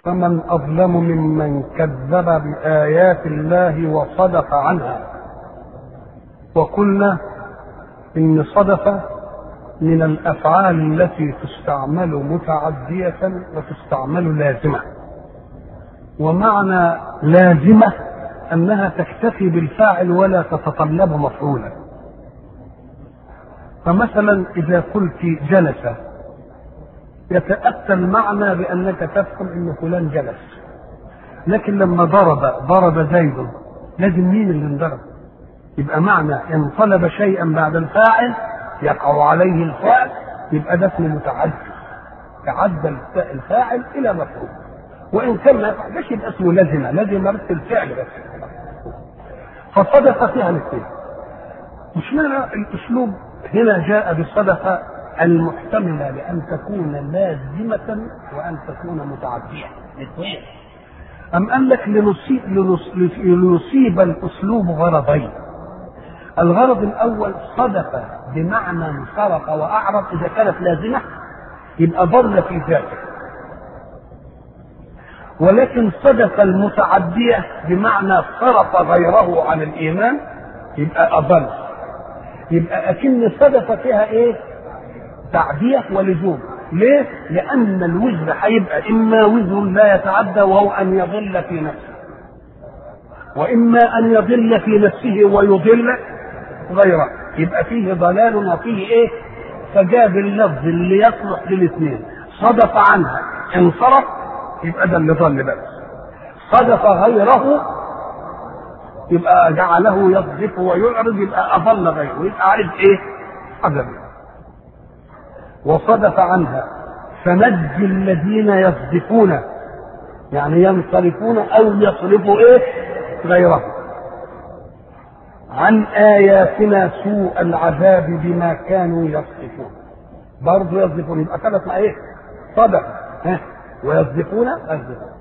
فمن أظلم ممن كذب بآيات الله وصدف عنها وقلنا إن صدف من الأفعال التي تستعمل متعدية وتستعمل لازمة ومعنى لازمة أنها تكتفي بالفاعل ولا تتطلب مفعولا فمثلا إذا قلت جلس يتأتى المعنى بأنك تفهم أن فلان جلس لكن لما ضرب ضرب زيد لازم مين اللي انضرب يبقى معنى ان طلب شيئا بعد الفاعل يقع عليه الفعل يبقى ده اسمه متعدي تعدى الفاعل الى مفعول وان كان ما يفعلش يبقى اسمه لازمه لازمه بس الفعل بس فصدق فيها الاثنين مش معنى الاسلوب هنا جاء بالصدقه المحتمله لان تكون لازمه وان تكون متعديه الاثنين أم قال لك لنصيب, لنصيب الأسلوب غرضين الغرض الأول صدق بمعنى انصرف وأعرض إذا كانت لازمة يبقى ضل في ذاته ولكن صدق المتعدية بمعنى صرف غيره عن الإيمان يبقى أضل يبقى أكن صدق فيها إيه؟ تعدية ولزوم ليه؟ لأن الوزر هيبقى إما وزر لا يتعدى وهو أن يضل في نفسه وإما أن يضل في نفسه ويضل غيره يبقى فيه ضلال وفيه إيه؟ فجاب اللفظ اللي يصلح للاثنين صدف عنها انصرف يبقى ده اللي ضل بس صدف غيره يبقى جعله يصدف ويعرض يبقى أضل غيره يبقى عارف إيه؟ عدم وصدف عنها فنجي الذين يصدفون يعني ينصرفون او يصرفوا ايه غيره عن اياتنا سوء العذاب بما كانوا يصدفون برضه يصدفون يبقى ثلاث ايه صدق ها ويصدفون يصدفون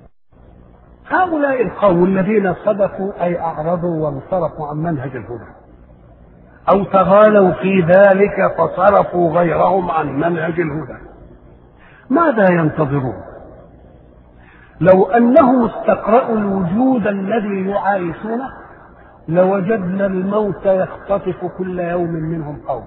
هؤلاء القوم الذين صدقوا اي اعرضوا وانصرفوا عن منهج الهدى أو تغالوا في ذلك فصرفوا غيرهم عن منهج الهدى ماذا ينتظرون لو أنهم استقرأوا الوجود الذي يعايشونه لوجدنا الموت يختطف كل يوم منهم قوم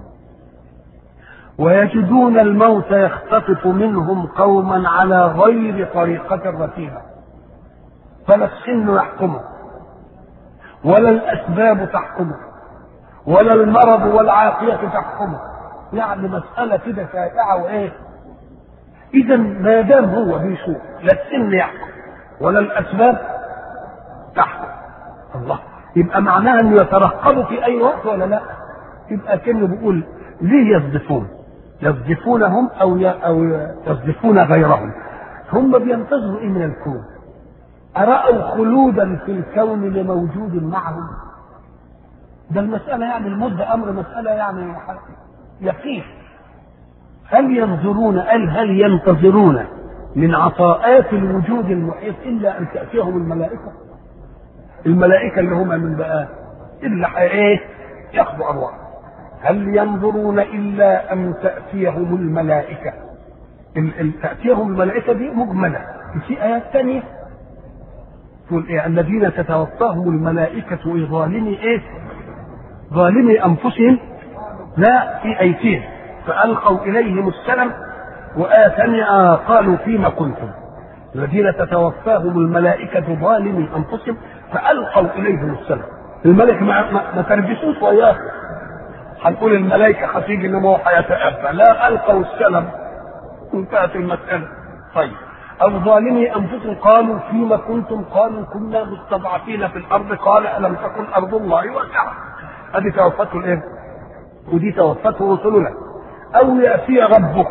ويجدون الموت يختطف منهم قوما على غير طريقة رتيبة فلا السن يحكمه ولا الأسباب تحكمه ولا المرض والعافية تحكمه يعني مسألة كده شائعة وإيه إذا ما دام هو بيشوف لا السن يحكم ولا الأسباب تحكم الله يبقى معناها إنه يترقبوا في أي وقت ولا لا يبقى كأنه بيقول ليه يصدفون يصدفونهم أو أو يصدفون غيرهم هم بينتظروا إيه من الكون أرأوا خلودا في الكون لموجود معهم ده المسألة يعني المدة أمر مسألة يعني يقين هل ينظرون هل هل ينتظرون من عطاءات الوجود المحيط إلا أن تأتيهم الملائكة الملائكة اللي هم من بقى إلا إيه ياخذوا أرواح هل ينظرون إلا أن تأتيهم الملائكة ال- ال- تأتيهم الملائكة دي مجملة في آيات ثانية تقول إيه الذين تتوفاهم الملائكة ظالمي إيه ظالمي انفسهم لا في ايتين فالقوا اليهم السلم وآتني قالوا فيما كنتم الذين تتوفاهم الملائكة ظالمي أنفسهم فألقوا إليهم السلم الملك ما, ما, ما تربسوش وياه هنقول الملائكة هتيجي إنما هو هيتأبى لا ألقوا السلم انتهت المسألة طيب أو ظالمي أنفسهم قالوا فيما كنتم قالوا كنا مستضعفين في الأرض قال ألم تكن أرض الله واسعة هذه توفته الايه؟ ودي توفته رسلنا او ياتي ربك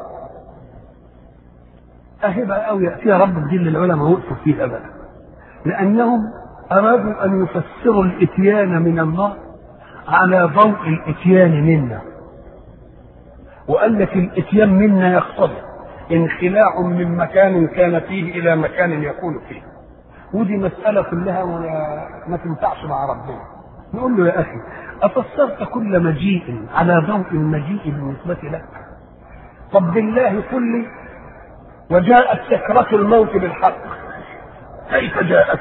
اهي بقى او ياتي ربك دي اللي العلماء وقفوا فيها بقى لانهم ارادوا ان يفسروا الاتيان من الله على ضوء الاتيان منا وقال لك الاتيان منا يقتضي انخلاع من مكان كان فيه الى مكان يكون فيه ودي مسألة كلها ما تنفعش مع ربنا نقول له يا اخي افسرت كل مجيء على ضوء المجيء بالنسبه لك طب بالله كل وجاءت سكرة الموت بالحق كيف جاءت؟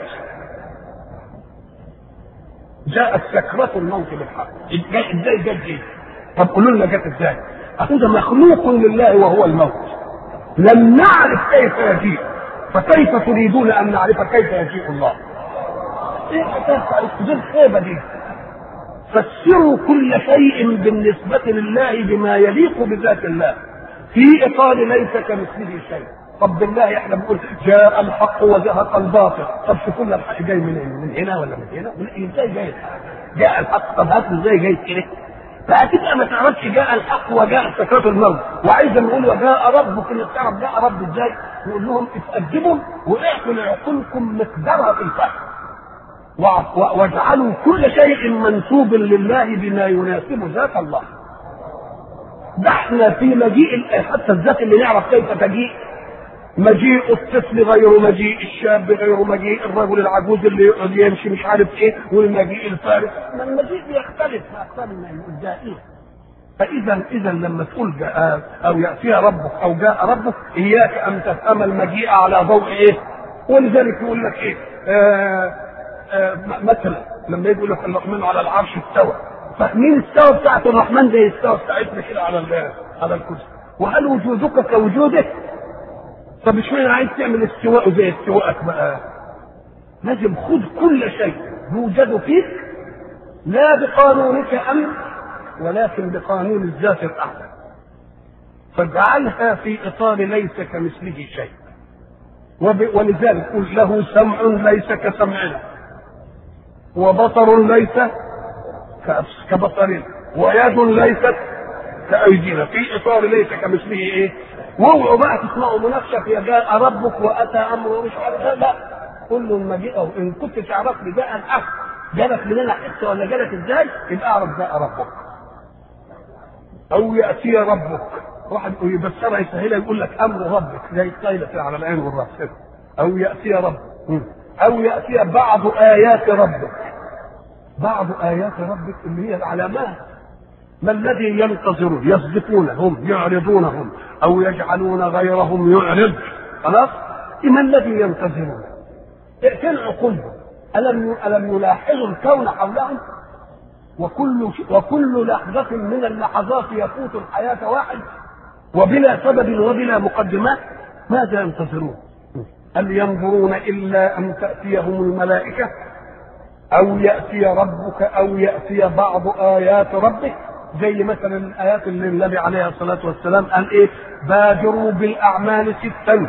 جاءت سكرة الموت بالحق ازاي جت دي؟ طب قولوا لنا جت ازاي؟ أخذ مخلوق لله وهو الموت لم نعرف كيف يجيء فكيف تريدون أن نعرف كيف يجيء الله؟ ايه حكايه دي الخيبه دي فسروا كل شيء بالنسبة لله بما يليق بذات الله في إطار ليس كمثله شيء طب بالله احنا بنقول جاء الحق وزهق الباطل طب شوفوا لنا الحق جاي من من هنا ولا من هنا؟ من ازاي جاي الحق؟ جاء الحق طب هات ازاي جاي كده؟ فهتبقى ما تعرفش جاء الحق وجاء سكرات الموت وعايز نقول وجاء ربك اللي تعرف جاء رب ازاي؟ نقول لهم اتقدموا واعطوا لعقولكم مقدارها في الفهم واجعلوا كل شيء منسوب لله بما يناسب ذات الله ده احنا في مجيء حتى الذات اللي نعرف كيف تجيء مجيء الطفل غير مجيء الشاب غير مجيء الرجل العجوز اللي يمشي مش عارف ايه والمجيء الفارس ما المجيء بيختلف مع اختلاف الجائين فاذا اذا لما تقول جاء او ياتي ربك او جاء ربك اياك ان تفهم المجيء على ضوء ايه ولذلك يقول لك ايه آه مثلا لما يقول لك الرحمن على العرش استوى فمين استوى بتاعت الرحمن زي استوى بتاعتنا كده على على الكرسي وهل وجودك كوجوده طب مش معنى عايز تعمل استواء زي استواءك بقى لازم خذ كل شيء يوجد فيك لا بقانونك انت ولكن بقانون الذات الاعلى فاجعلها في اطار ليس كمثله شيء ولذلك قل له سمع ليس كسمعنا وبصر ليس كبصرنا ويد ليست كأيدينا في إطار ليس كمثله إيه؟ واوعوا بقى تسمعوا مناقشة في جاء ربك وأتى أمره ومش عارف لا كل ما جاء إن كنت تعرف لي جاء الحق جالك مننا حتة ولا جالك إزاي؟ يبقى أعرف جاء ربك أو يأتي ربك واحد يبشرها يسهلها يقول لك أمر ربك زي الطايلة على العين والرأس أو يأتي ربك أو يأتي بعض آيات ربك بعض آيات ربك اللي هي العلامات ما الذي ينتظرون يصدفون هم يعرضون هم أو يجعلون غيرهم يعرض خلاص ما الذي ينتظرون فين عقولهم ألم ألم يلاحظوا الكون حولهم وكل وكل لحظة من اللحظات يفوت الحياة واحد وبلا سبب وبلا مقدمات ماذا ينتظرون؟ هل ينظرون إلا أن تأتيهم الملائكة أو يأتي ربك أو يأتي بعض آيات ربك زي مثلا الآيات اللي النبي عليه الصلاة والسلام قال إيه بادروا بالأعمال ستا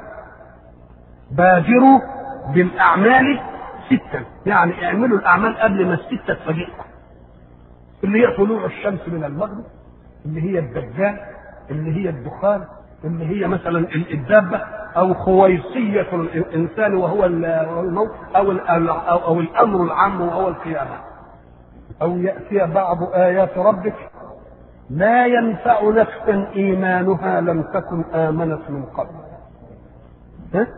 بادروا بالأعمال ستا يعني اعملوا الأعمال قبل ما الستة تفاجئكم اللي هي طلوع الشمس من المغرب اللي هي الدجال اللي هي الدخان اللي هي مثلا الدابة أو خويصية الإنسان وهو الموت أو أو, أو الأمر العام وهو القيامة أو يأتي بعض آيات ربك لا ينفع نفسا إيمانها لم تكن آمنت من قبل ها؟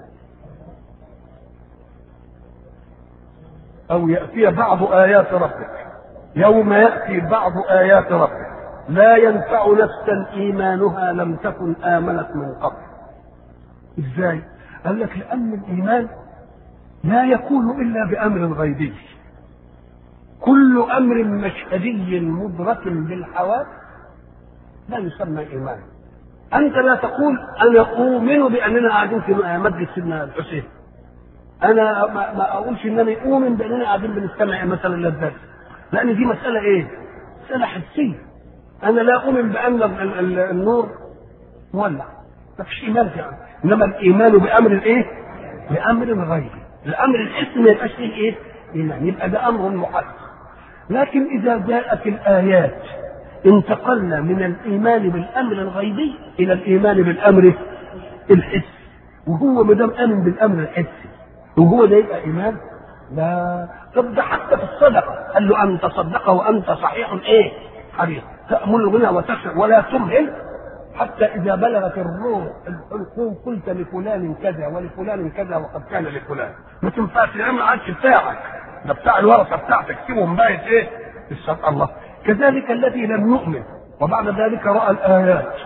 أو يأتي بعض آيات ربك يوم يأتي بعض آيات ربك لا ينفع نفسا إيمانها لم تكن آمنت من قبل إزاي؟ قال لك لأن الإيمان لا يكون إلا بأمر غيبي كل أمر مشهدي مدرك بالحواس لا يسمى إيمان أنت لا تقول أنا أؤمن بأننا قاعدين في مسجد سيدنا الحسين أنا ما, ما أقولش إنني أؤمن بأننا قاعدين بنستمع مثلا للدرس لأن دي مسألة إيه؟ مسألة حسية أنا لا أؤمن بأن النور مولع ما فيش إيمان في يعني. إنما الإيمان بأمر الإيه؟ بأمر غيبي الأمر الحسي ما يبقاش فيه إيه؟ إيمان يبقى ده أمر محدد لكن إذا جاءت الآيات انتقلنا من الإيمان بالأمر الغيبي إلى الإيمان بالأمر الحسي وهو ما دام آمن بالأمر الحسي وهو ده يبقى إيمان لا طب ده حتى في الصدقة قال له أن تصدق وأنت صحيح إيه؟ حريص تأمل بنا وتشرع ولا تمهل حتى إذا بلغت الروح الحلقوم قلت لفلان كذا ولفلان كذا وقد كان لفلان ما تنفعش الأمر ما عادش بتاعك ده بتاع الورثة بتاعتك سيبهم بايت إيه؟ الشرع الله كذلك الذي لم يؤمن وبعد ذلك رأى الآيات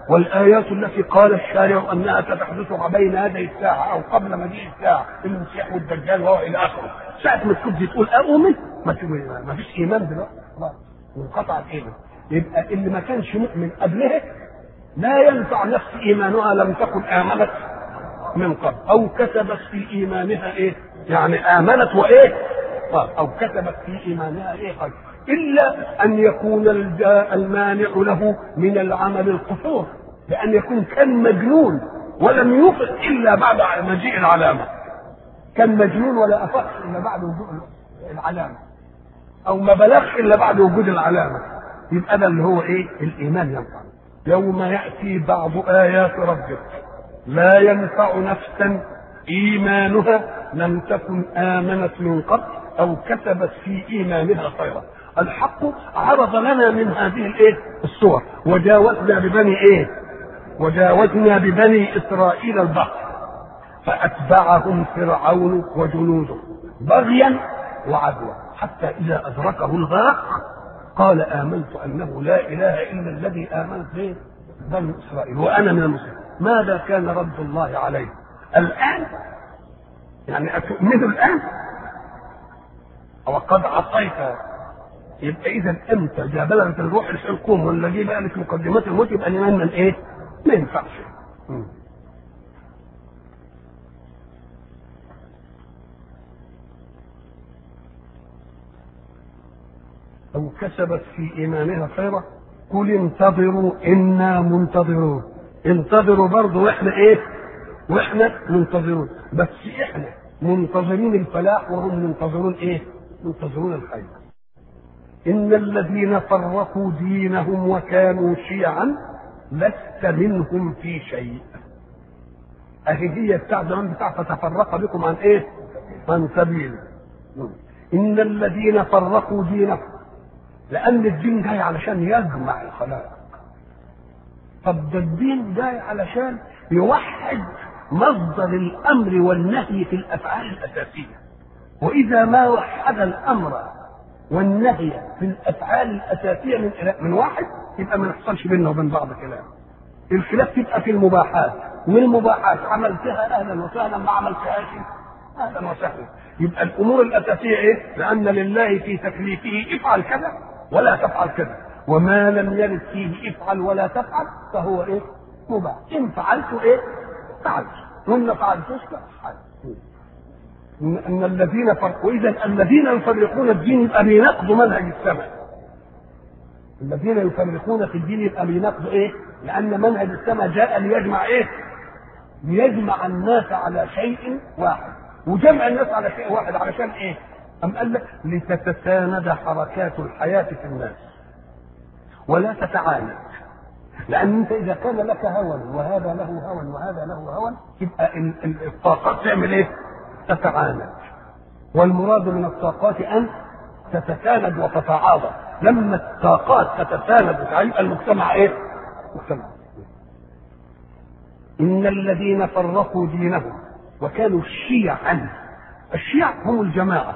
والآيات التي قال الشارع أنها ستحدث بين يدي الساعة أو قبل مجيء الساعة المسيح والدجال وهو إلى آخره ساعة ما تكون تقول أؤمن ما ما فيش إيمان دلوقتي خلاص انقطع الإيمان يبقى اللي ما كانش مؤمن قبلها لا ينفع نفس إيمانها لم تكن آمنت من قبل أو كسبت في إيمانها إيه؟ يعني آمنت وإيه؟ أو كسبت في إيمانها إيه خير إلا أن يكون المانع له من العمل القصور بأن يكون كان مجنون ولم يفق إلا بعد مجيء العلامة كان مجنون ولا أفقش إلا بعد وجود العلامة أو ما بلغش إلا بعد وجود العلامة يبقى ده اللي هو إيه الإيمان ينفع يوم يأتي بعض آيات ربك لا ينفع نفسا إيمانها لم تكن آمنت من قبل أو كسبت في إيمانها خيرا الحق عرض لنا من هذه الايه الصور وجاوزنا ببني ايه وجاوزنا ببني اسرائيل البحر فاتبعهم فرعون وجنوده بغيا وعدوى حتى اذا ادركه الغرق قال امنت انه لا اله الا الذي امنت به بني اسرائيل وانا من المسلمين ماذا كان رد الله عليه الان يعني اتؤمنوا الان وقد عصيت يبقى اذا انت جا بلغت الروح الحكم ولا جه بقى لك مقدمات الموت يبقى الايمان من ايه؟ ما ينفعش. أو كسبت في إيمانها خيرا قل انتظروا إنا منتظرون انتظروا برضه وإحنا إيه؟ وإحنا منتظرون بس إحنا منتظرين الفلاح وهم منتظرون إيه؟ منتظرون الخير إن الذين فرقوا دينهم وكانوا شيعا لست منهم في شيء أهي هي بتاع زمان بتاع فتفرق بكم عن إيه؟ عن سبيل إن الذين فرقوا دينهم لأن الدين جاي علشان يجمع الخلائق طب ده الدين جاي علشان يوحد مصدر الأمر والنهي في الأفعال الأساسية وإذا ما وحد الأمر والنهي في الافعال الاساسيه من من واحد يبقى ما يحصلش بيننا وبين بعض كلام. الخلاف تبقى في المباحات والمباحات عملتها اهلا وسهلا ما عملتهاش اهلا وسهلا. يبقى الامور الاساسيه ايه؟ لان لله في تكليفه افعل كذا ولا تفعل كذا وما لم يرد فيه افعل ولا تفعل فهو ايه؟ مباح. ان فعلت ايه؟ فعلت وان ما فعلتوش فعلت. ان الذين فرقوا اذا الذين يفرقون الدين يبقى بينقضوا منهج السماء الذين يفرقون في الدين يبقى بينقضوا ايه؟ لان منهج السماء جاء ليجمع ايه؟ ليجمع الناس على شيء واحد وجمع الناس على شيء واحد علشان ايه؟ أم قال لك لتتساند حركات الحياة في الناس ولا تتعاند لأن أنت إذا كان لك هوى وهذا له هوى وهذا له هوى يبقى الطاقات تعمل إيه؟ تتعاند والمراد من الطاقات ان تتساند وتتعاضد لما الطاقات تتساند يبقى المجتمع ايه؟ مجتمع ان الذين فرقوا دينهم وكانوا شيعا الشيع هم الجماعه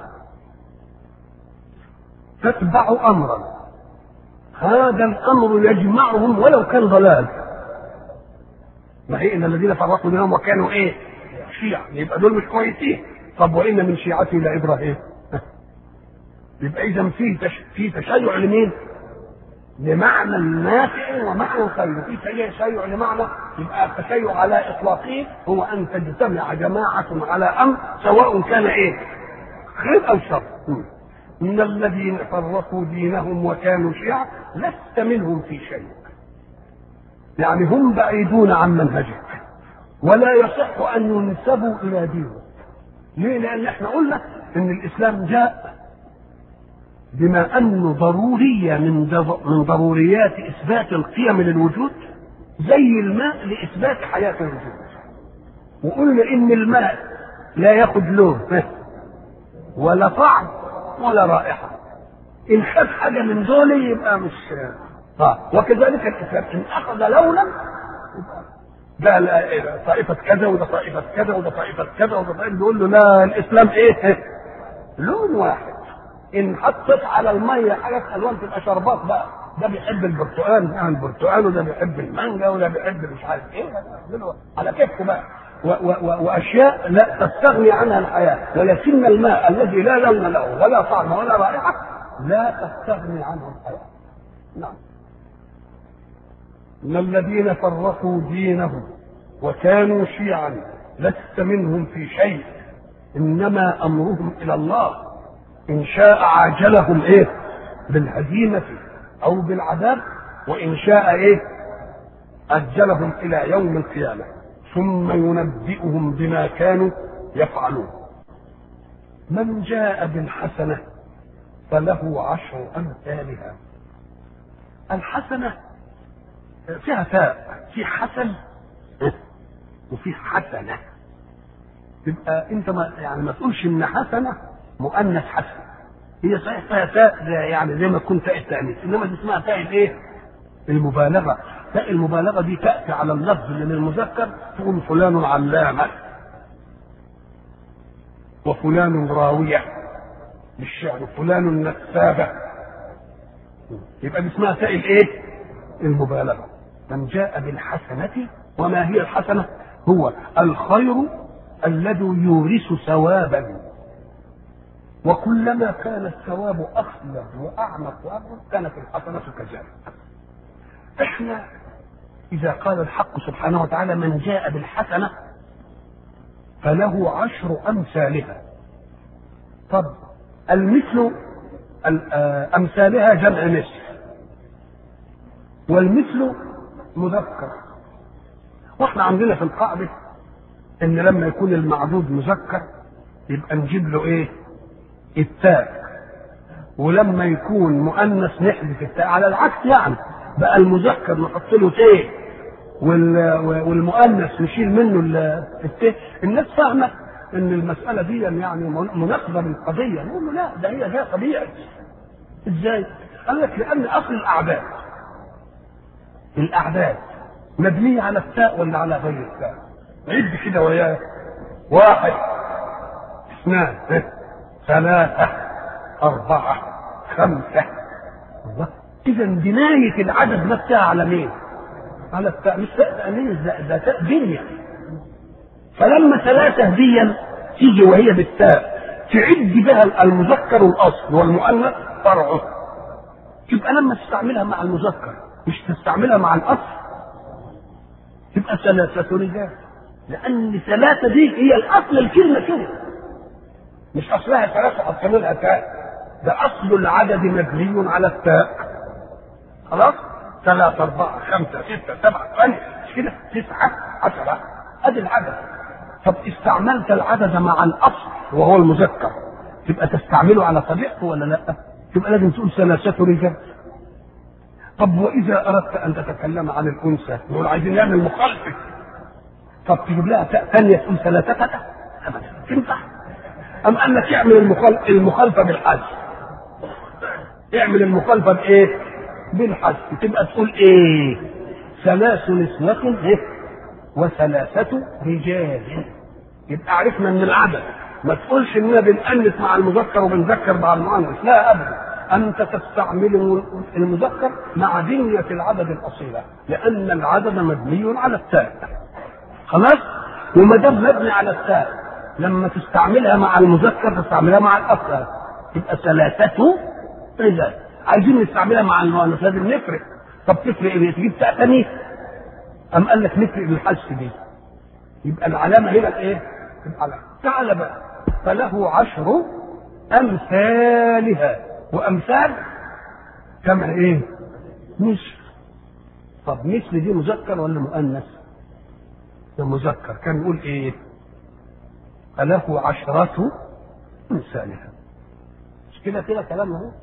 تتبع امرا هذا الامر يجمعهم ولو كان ضلال ما هي ان الذين فرقوا دينهم وكانوا ايه؟ شيعة يبقى دول مش كويسين طب وإن من شيعته لإبراهيم يبقى إذا في تش... في تشيع لمين؟ لمعنى نافع ومعنى خير في تشيع لمعنى يبقى التشيع على إطلاقه هو أن تجتمع جماعة على أمر سواء كان إيه؟ خير أو شر إن الذين فرقوا دينهم وكانوا شيعا لست منهم في شيء يعني هم بعيدون عن منهجك ولا يصح ان ينسبوا الى دينه ليه لان احنا قلنا ان الاسلام جاء بما انه ضروريه من من ضروريات اثبات القيم للوجود زي الماء لاثبات حياه الوجود وقلنا ان الماء لا ياخذ لون ولا طعم ولا رائحه ان خد حاجه من دول يبقى مش اه وكذلك الاسلام ان اخذ لونا ده طائفة كذا وده طائفة كذا وده طائفة كذا وده طائفة يقول له لا الإسلام إيه؟ لون واحد إن حطيت على المية حاجات ألوان تبقى شربات بقى ده بيحب البرتقال يعني البرتقال وده بيحب المانجا وده بيحب مش عارف ايه على كيفكم بقى و و و واشياء لا تستغني عنها الحياه ولكن الماء الذي لا لون له ولا طعم ولا رائحه لا تستغني عنه الحياه نعم ان الذين فرقوا دينهم وكانوا شيعا لست منهم في شيء انما امرهم الى الله ان شاء عاجلهم ايه بالهزيمه او بالعذاب وان شاء ايه اجلهم الى يوم القيامه ثم ينبئهم بما كانوا يفعلون من جاء بالحسنه فله عشر امثالها الحسنه فيها تاء في حسن وفي حسنه تبقى انت ما يعني ما تقولش ان حسنه مؤنث حسن هي صحيح فيها تاء يعني زي ما تكون تاء التانيث انما دي اسمها تاء الايه؟ المبالغه تاء المبالغه دي تاتي على اللفظ اللي للمذكر تقول فلان علامه وفلان راويه للشعر فلان نسابه يبقى دي اسمها تاء الايه؟ المبالغه من جاء بالحسنه وما هي الحسنه؟ هو الخير الذي يورث ثوابا وكلما كان الثواب اخلد واعمق وابعد كانت الحسنه كذلك احنا اذا قال الحق سبحانه وتعالى من جاء بالحسنه فله عشر امثالها طب المثل امثالها جمع مثل والمثل مذكر واحنا عندنا في القاعده ان لما يكون المعدود مذكر يبقى نجيب له ايه التاء ولما يكون مؤنث نحذف التاء على العكس يعني بقى المذكر نحط له تاء والمؤنث نشيل منه التاء الناس فاهمه ان المساله دي يعني مناقضه للقضيه نقول له لا ده هي ده طبيعي ازاي؟ قال لك لان اصل الاعداد الاعداد مبنيه على التاء ولا على غير التاء؟ عد كده وياك واحد اثنان ثلاثة أربعة خمسة الله إذا بناية العدد نفسها على مين؟ على التاء مش تاء تأنيث ده ده تاء دنيا فلما ثلاثة دي تيجي وهي بالتاء تعد بها المذكر الأصل والمؤنث فرعه تبقى لما تستعملها مع المذكر مش تستعملها مع الأصل تبقى ثلاثة رجال لأن ثلاثة دي هي الأصل الكلمة كده مش أصلها ثلاثة حطينا لها تاء ده أصل العدد مبني على التاء خلاص ثلاثة أربعة خمسة ستة سبعة ثمانية مش كده تسعة عشرة أدي العدد طب استعملت العدد مع الأصل وهو المذكر تبقى تستعمله على طبيعته ولا لا؟ تبقى لازم تقول ثلاثة رجال طب وإذا أردت أن تتكلم عن الأنثى نقول عايزين نعمل مخالفة طب تجيب لها تاء ثانية تقول ثلاثة أبدا تنفع أم قال لك اعمل المخالفة, المخالفة بالحذف اعمل المخالفة بإيه؟ بالحذف تبقى تقول إيه؟ ثلاث نسوة إيه؟ وثلاثة رجال يبقى عرفنا من العدد ما تقولش اننا بنأنث مع المذكر وبنذكر مع المؤنث لا ابدا انت تستعمل المذكر مع بنية العدد الاصيلة لان العدد مبني على التاء خلاص وما دام مبني على التاء لما تستعملها مع المذكر تستعملها مع الاصل تبقى ثلاثة رجال عايزين نستعملها مع المؤنث لازم نفرق طب تفرق ايه تجيب تاء تاني ام قال لك نفرق بالحذف دي يبقى العلامه هنا الايه؟ العلامه تعال بقى فله عشر امثالها وامثال جمع ايه؟ مثل طب مثل دي مذكر ولا مؤنث؟ ده مذكر كان يقول ايه؟ فله عشرة امثالها مش كده كده كلام اهو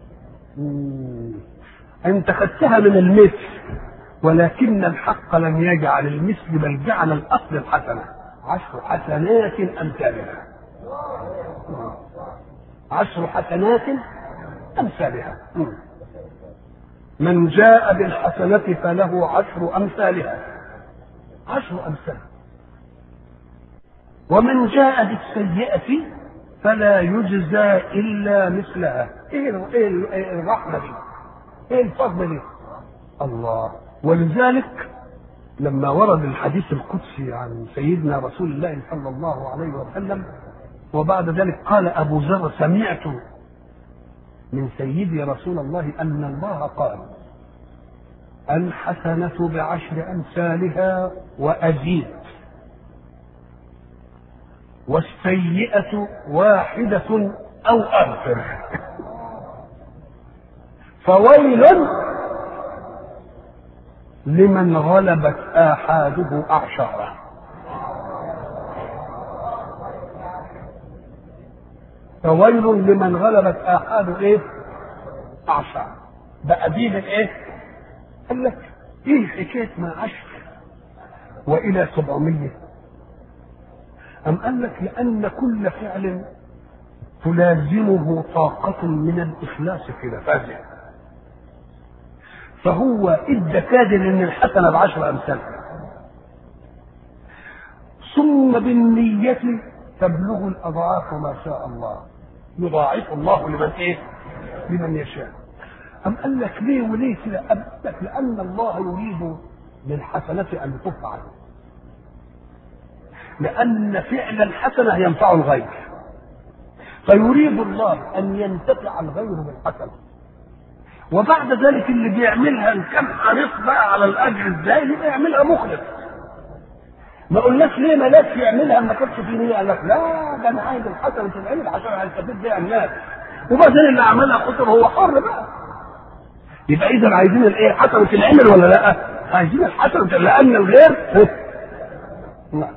انت خدتها من المثل ولكن الحق لم يجعل المثل بل جعل الاصل الحسنه عشر حسنات امثالها عشر حسنات امثالها من جاء بالحسنة فله عشر أمثالها عشر أمثال ومن جاء بالسيئة فلا يجزى إلا مثلها إيه إيه الرحمة دي؟ إيه الفضل دي؟ الله ولذلك لما ورد الحديث القدسي عن سيدنا رسول الله صلى الله عليه وسلم وبعد ذلك قال أبو ذر سمعت من سيدي رسول الله أن الله قال الحسنة بعشر أمثالها وأزيد والسيئة واحدة أو أغفر فويل لمن غلبت آحاده أعشاره فويل لمن غلبت آحاده إيه؟ أعشاره بقى دين الإيه؟ قال لك إيه حكاية ما عشر وإلى سبعمية أم قال لك لأن كل فعل تلازمه طاقة من الإخلاص في نفاذه فهو ادى كادر ان الحسنه بعشر امثالها ثم بالنية تبلغ الأضعاف ما شاء الله يضاعف الله لمن إيه؟ لمن يشاء أم قال لك ليه وليه كده؟ أم قال لك لأن الله يريد للحسنة أن تفعل لأن فعل الحسنة ينفع الغير فيريد الله أن ينتفع الغير بالحسنة وبعد ذلك اللي بيعملها ان كان حريص بقى على الاجر ازاي يبقى يعملها مخلص ما قلناش ليه ملاش يعملها ما كانش في نيه قال لك لا ده انا عايز الحسنه تتعمل عشان هيستفيد بيها الناس وبعدين اللي عملها خطر هو حر بقى يبقى اذا عايزين الايه حسنه تتعمل ولا لا؟ عايزين الحسنه لان الغير نعم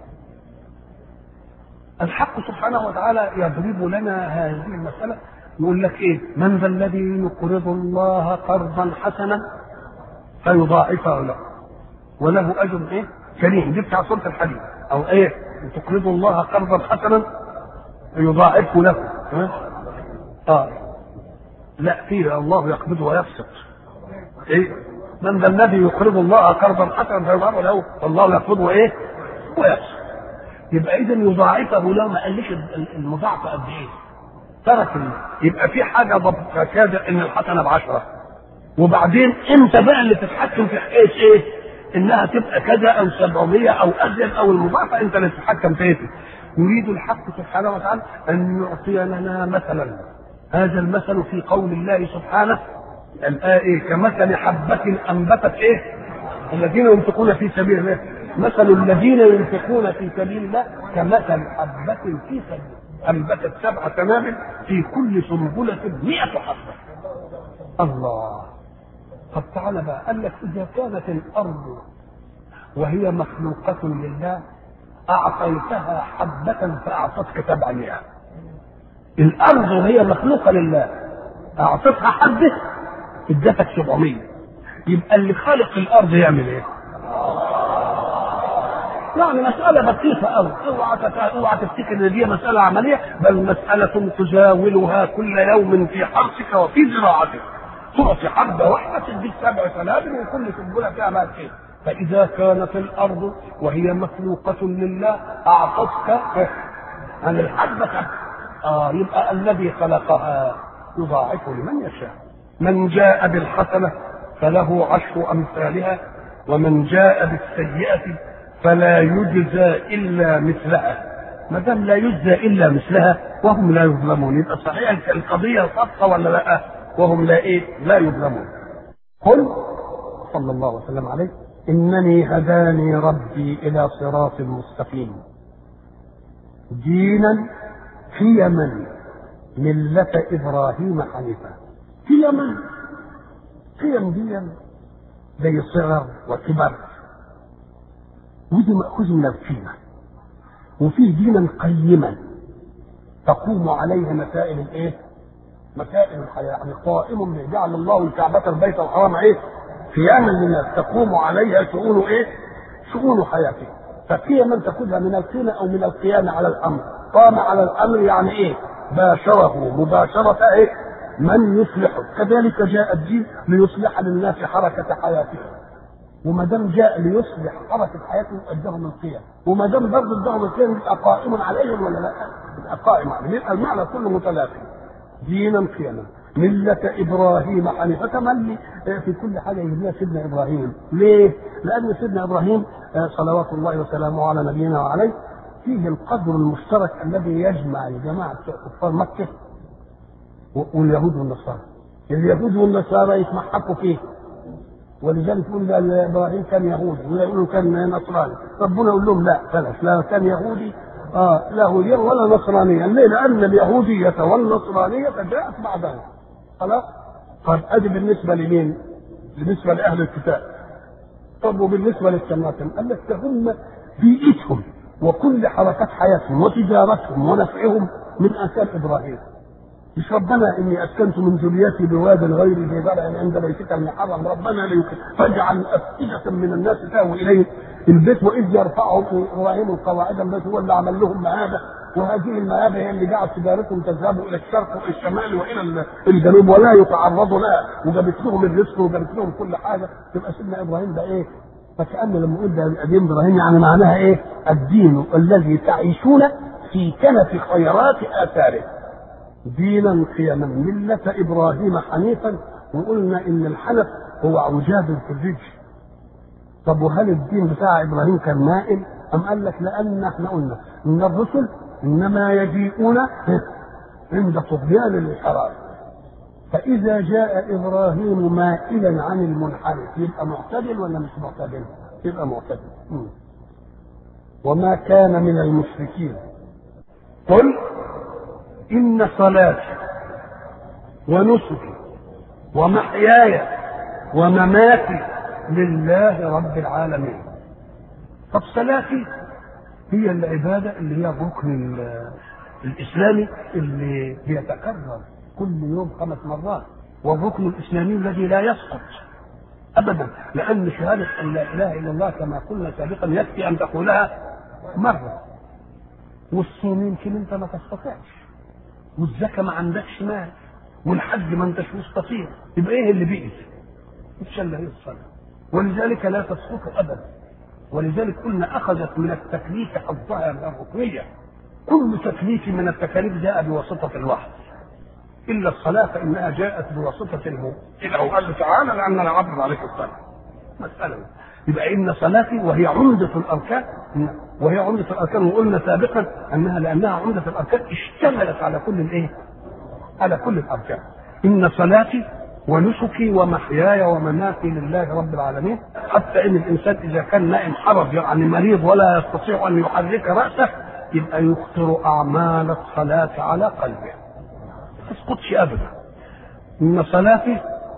الحق سبحانه وتعالى يضرب لنا هذه المساله يقول لك ايه من ذا الذي يقرض الله قرضا حسنا فيضاعفه له وله اجر ايه كريم دي بتاع سوره الحديد او ايه تقرض الله قرضا حسنا فيضاعفه له ها؟ اه لا في الله يقبض ويبسط ايه من ذا الذي يقرض الله قرضا حسنا فيضاعفه له والله يقبض وايه ويبسط يبقى اذا يضاعفه له ما قالش المضاعفه قد ايه ترك يبقى في حاجه ضبط كادر ان الحسنه بعشره وبعدين انت بقى اللي تتحكم في حكايه ايه؟ انها تبقى كذا او 700 او ازيد او المضاعفه انت اللي تتحكم فيها يريد الحق سبحانه وتعالى ان يعطي لنا مثلا هذا المثل في قول الله سبحانه الآية إيه؟ كمثل حبة أنبتت إيه؟ الذين ينفقون في سبيل الله مثل الذين ينفقون في سبيل الله كمثل حبة في سبيل الله أنبتت سبع سنابل في كل سنبلة مئة حبة الله طب تعالى بقى قال لك إذا كانت الأرض وهي مخلوقة لله أعطيتها حبة فأعطتك سبعمائة الأرض وهي مخلوقة لله أعطتها حبة ادتك 700 يبقى اللي خالق الأرض يعمل إيه؟ يعني مسألة بسيطة أوي اوعى اوعى تفتكر ان دي مسألة عملية بل مسألة تزاولها كل يوم في حرثك وفي زراعتك تعطي حبة واحدة تديك سبع سنابل وكل سنبلة فيها ما خير فإذا كانت الأرض وهي مخلوقة لله أعطتك عن الحبة آه يبقى الذي خلقها يضاعف لمن يشاء من جاء بالحسنة فله عشر أمثالها ومن جاء بالسيئة فلا يجزى الا مثلها ما دام لا يجزى الا مثلها وهم لا يظلمون يبقى صحيح القضيه صدقه ولا لا وهم لا ايه لا يظلمون قل صلى الله وسلم عليه انني هداني ربي الى صراط مستقيم دينا قيما ملة إبراهيم حنيفا قيما قيم دي زي صغر وكبر ودي مأخوذ من القيمة وفيه دينا قيما تقوم عليه مسائل الايه؟ مسائل الحياة يعني قائم جعل الله الكعبة البيت الحرام ايه؟ قياما للناس تقوم عليها شؤون ايه؟ شؤون حياته فقيما تاخذها من القيمة او من القيام على الامر قام على الامر يعني ايه؟ باشره مباشرة ايه؟ من يصلحه كذلك جاء الدين ليصلح للناس حركة حياتهم وما دام جاء ليصلح حركه حياتهم اداهم القيم وما دام برضه اداهم القيم يبقى قائم عليهم ولا لا؟ يبقى قائم عليهم يبقى المعنى كله متلافي دينا قيما ملة إبراهيم حنيفة تملي في كل حاجة يجيب سيدنا إبراهيم ليه؟ لأن سيدنا إبراهيم صلوات الله وسلامه على نبينا وعليه فيه القدر المشترك الذي يجمع جماعة كفار مكة واليهود والنصارى اليهود والنصارى يتمحكوا فيه ولذلك يقول ابراهيم كان يهودي ولا يقولوا كان نصراني ربنا يقول لهم لا بلاش لا كان يهودي اه لا هوديا ولا نصرانيا ليه؟ لان اليهوديه والنصرانيه جاءت بعدها خلاص طب ادي بالنسبه لمين؟ بالنسبه لاهل الكتاب طب وبالنسبه للسماتم قال لك هم بيئتهم وكل حركات حياتهم وتجارتهم ونفعهم من اثار ابراهيم مش ربنا اني اسكنت من ذريتي بواد غير ذي زرع عند بيتك المحرم ربنا ليك فاجعل افئده من الناس تهوي اليه البيت واذ يرفعه ابراهيم القواعد البيت هو اللي عمل لهم مهابه وهذه المهابه هي اللي جعلت تجارتهم تذهب الى الشرق والى الشمال والى الجنوب ولا يتعرضوا لها وجابت لهم الرزق وجابت لهم كل حاجه تبقى سيدنا ابراهيم ده ايه؟ فكأن لما نقول ده دين ابراهيم يعني معناها ايه؟ الدين الذي تعيشون في كنف خيرات اثاره دينا قيما ملة إبراهيم حنيفا وقلنا إن الحنف هو عجاب في الرجل طب وهل الدين بتاع إبراهيم كان مائل أم قال لك لأن احنا قلنا إن الرسل إنما يجيئون عند طغيان الانحراف فإذا جاء إبراهيم مائلا عن المنحرف يبقى معتدل ولا مش معتدل؟ يبقى معتدل م. وما كان من المشركين قل إن صلاتي ونسكي ومحياي ومماتي لله رب العالمين طب صلاتي هي العبادة اللي هي الركن الإسلامي اللي بيتكرر كل يوم خمس مرات والركن الإسلامي الذي لا يسقط أبدا لأن شهادة أن لا إله إلا الله كما قلنا سابقا يكفي أن تقولها مرة والصوم يمكن أنت ما تستطيعش والزكاه ما عندكش مال والحج ما انتش مستطيع يبقى ايه اللي بئس؟ مش الا هي الصلاه ولذلك لا تسقط ابدا ولذلك قلنا اخذت من التكليف حظها من الركنيه كل تكليف من التكاليف جاء بواسطه الوحي الا الصلاه فانها جاءت بواسطه الموت او قال تعالى لاننا عبد عليك الصلاه مساله يبقى ان صلاتي وهي عمده الاركان وهي عمده الاركان وقلنا سابقا انها لانها عمده الاركان اشتملت على كل الايه؟ على كل الاركان. ان صلاتي ونسكي ومحياي ومماتي لله رب العالمين حتى ان الانسان اذا كان نائم حرج يعني مريض ولا يستطيع ان يحرك راسه يبقى يخطر اعمال الصلاه على قلبه. ما تسقطش ابدا. ان صلاتي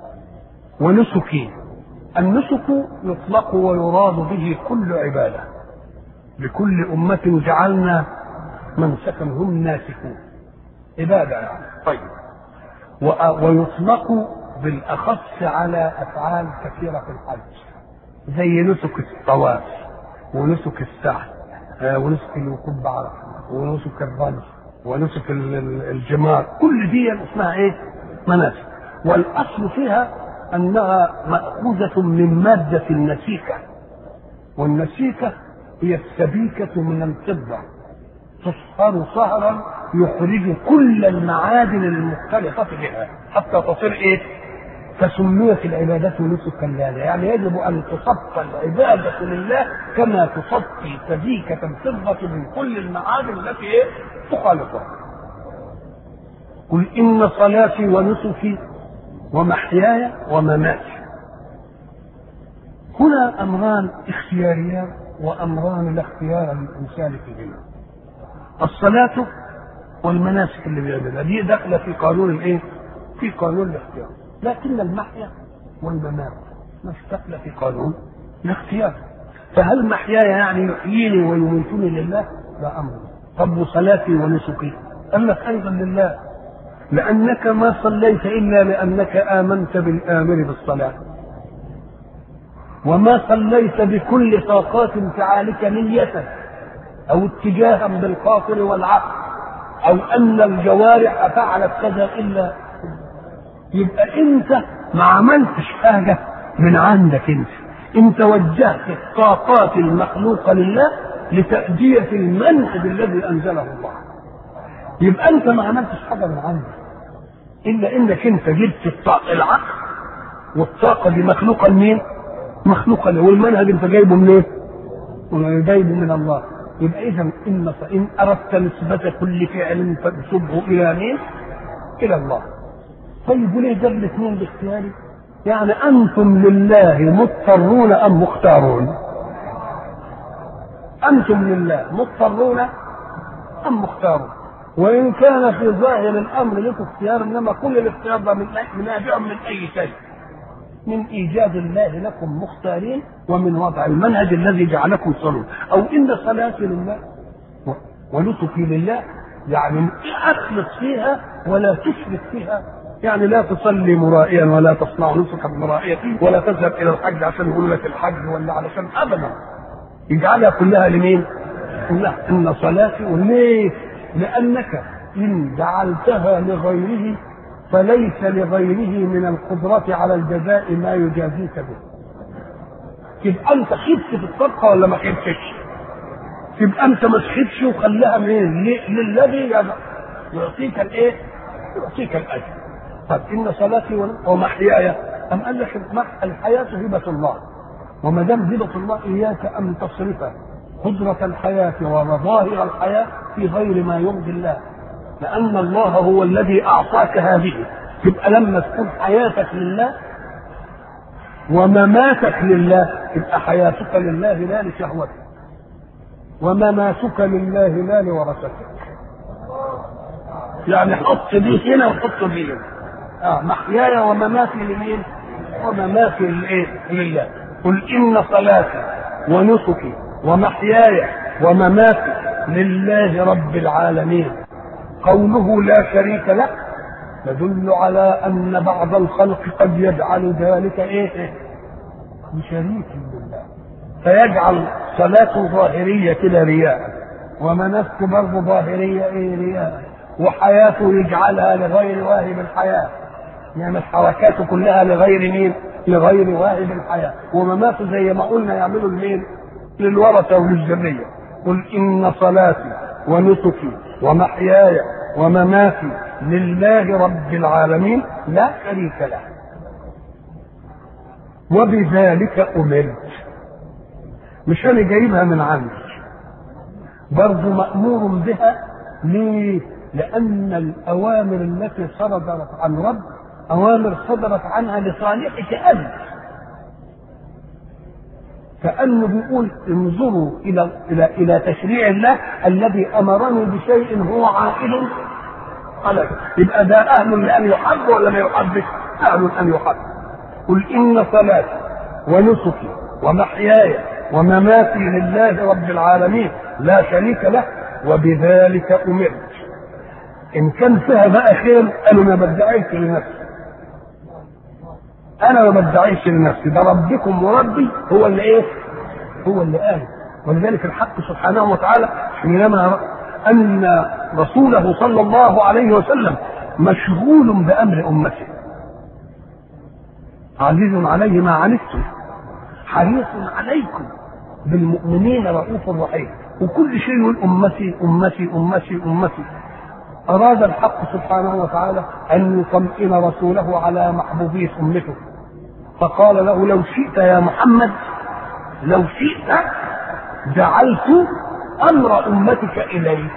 ونسكي النسك يطلق ويراد به كل عباده لكل أمة جعلنا منسكا هم ناسكون عبادة يعني طيب ويطلق بالأخص على أفعال كثيرة في الحج زي نسك الطواف ونسك السعي ونسك الوقوف بعرفة ونسك الرمز ونسك الجمار كل دي اسمها ايه؟ مناسك والأصل فيها أنها مأخوذة من مادة النسيكة والنسيكة هي السبيكة من الفضة تصهر صهرا يخرج كل المعادن المختلطة بها حتى تصير ايه؟ فسميت العبادة نسكا لله يعني يجب ان تصفى العبادة لله كما تصفي سبيكة الفضة من كل المعادن التي ايه؟ تخالطها قل إن صلاتي ونسكي ومحياي ومماتي هنا أمران اختياريان وأمران لا اختيار للإنسان فيهما الصلاة والمناسك اللي بيعملها دي داخلة في قانون الإيه؟ في قانون الاختيار لكن المحيا والممات مش داخلة في قانون الاختيار فهل محياي يعني يحييني ويميتني لله؟ لا أمر طب وصلاتي ونسكي قال لك أيضا لله لأنك ما صليت إلا لأنك آمنت بالآمر بالصلاة وما صليت بكل طاقات انفعالك نية أو اتجاها بالخاطر والعقل أو أن الجوارح فعلت كذا إلا يبقى أنت ما عملتش حاجة من عندك أنت أنت وجهت الطاقات المخلوقة لله لتأدية المنهج الذي أنزله الله يبقى أنت ما عملتش حاجة من عندك الا انك انت جبت الطاقه العقل والطاقه دي مخلوقه لمين؟ مخلوقه له والمنهج انت جايبه منين؟ إيه؟ جايبه من الله يبقى اذا ان فان اردت نسبه كل فعل فانسبه الى مين؟ الى الله طيب وليه جاب الاثنين باختياري؟ يعني انتم لله مضطرون ام مختارون؟ انتم لله مضطرون ام مختارون؟ وان كان في ظاهر الامر لكم اختيار انما كل الاختيار ده من من نابع من اي شيء من ايجاد الله لكم مختارين ومن وضع المنهج الذي جعلكم تصلون او ان صلاتي لله ونسكي لله يعني اخلص فيها ولا تشرك فيها يعني لا تصلي مرائيا ولا تصنع نسكا مرائيا ولا تذهب الى الحج عشان يقول لك الحج ولا علشان ابدا يجعلها كلها لمين؟ كلها ان صلاتي وليه؟ لأنك إن جعلتها لغيره فليس لغيره من القدرة على الجزاء ما يجازيك به. تبقى أنت خبت في الصدقة ولا ما خبتش؟ تبقى أنت ما تخبش وخليها منين؟ للذي يعطيك الإيه؟ يعطيك الأجر. طب إن صلاتي ومحياي أم قال لك الحياة هبة الله وما دام هبة الله إياك أن تصرفها قدرة الحياة ومظاهر الحياة في غير ما يرضي الله لأن الله هو الذي أعطاك هذه تبقى لما تكون حياتك لله ومماتك لله تبقى حياتك لله لا لشهوتك ومماتك لله لا لورثتك يعني حط دي هنا وحط دي هنا آه محياي ومماتي لمين؟ ومماتي لإيه؟ لله قل إن صلاتي ونسكي ومحياي ومماتي لله رب العالمين قوله لا شريك له يدل على ان بعض الخلق قد يجعل ذلك ايه بشريك لله فيجعل صلاته ظاهريه كده رياء ومناسكه برضه ظاهريه ايه رياء وحياته يجعلها لغير واهب الحياه يعني حركاته كلها لغير مين؟ لغير واهب الحياه ومماته زي ما قلنا يعملوا لمين؟ للورثة وللذرية قل إن صلاتي ونسكي ومحياي ومماتي لله رب العالمين لا شريك له وبذلك أمرت مش أنا جايبها من عندي برضه مأمور بها ليه؟ لأن الأوامر التي صدرت عن رب أوامر صدرت عنها لصالحك أنت كانه بيقول انظروا الى الى الى تشريع الله الذي امرني بشيء هو عائد عليه يبقى ده اهل لان يحب ولا ما يحبش؟ اهل ان يحب قل ان صلاتي ونسكي ومحياي ومماتي لله رب العالمين لا شريك له وبذلك امرت ان كان فيها بقى خير قالوا ما بدعيش لنفسي انا ما بدعيش لنفسي ده ربكم وربي هو اللي ايه هو اللي قال ولذلك الحق سبحانه وتعالى حينما ان رسوله صلى الله عليه وسلم مشغول بامر امته عزيز عليه ما عنتم حريص عليكم بالمؤمنين رؤوف رحيم وكل شيء يقول امتي امتي امتي امتي اراد الحق سبحانه وتعالى ان يطمئن رسوله على محبوبيه امته فقال له لو شئت يا محمد لو شئت جعلت امر امتك اليك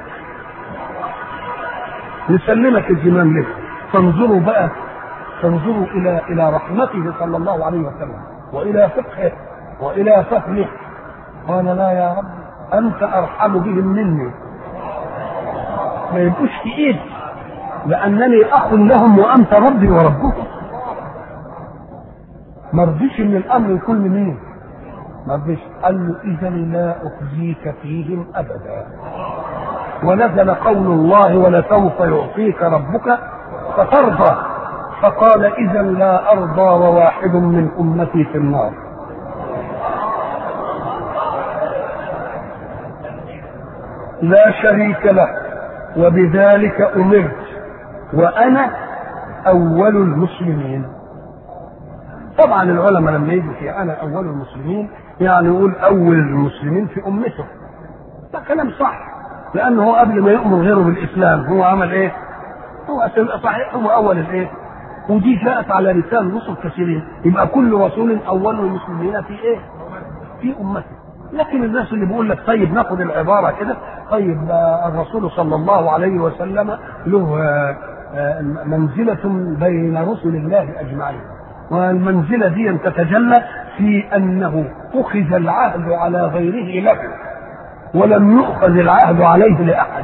نسلمك الزمام له فانظروا بقى فانظروا الى الى رحمته صلى الله عليه وسلم والى فقهه والى فهمه قال لا يا رب انت ارحم بهم مني ما يبقوش في ايدي لانني اخ لهم وانت ربي وربهم ما رضيش ان الامر يكون لمين ما رضيش قال له اذا لا اخزيك فيهم ابدا ونزل قول الله ولسوف يعطيك ربك فترضى فقال اذا لا ارضى وواحد من امتي في النار لا شريك له وبذلك امرت وانا اول المسلمين طبعا العلماء لما يجي في انا اول المسلمين يعني يقول اول المسلمين في امته ده كلام صح لانه هو قبل ما يؤمر غيره بالاسلام هو عمل ايه هو صحيح هو اول الايه ودي جاءت على لسان رسل كثيرين يبقى كل رسول اول المسلمين في ايه في امته لكن الناس اللي بيقول لك طيب ناخد العباره كده طيب الرسول صلى الله عليه وسلم له منزلة بين رسل الله أجمعين والمنزلة دي تتجلى في أنه أخذ العهد على غيره له ولم يؤخذ العهد عليه لأحد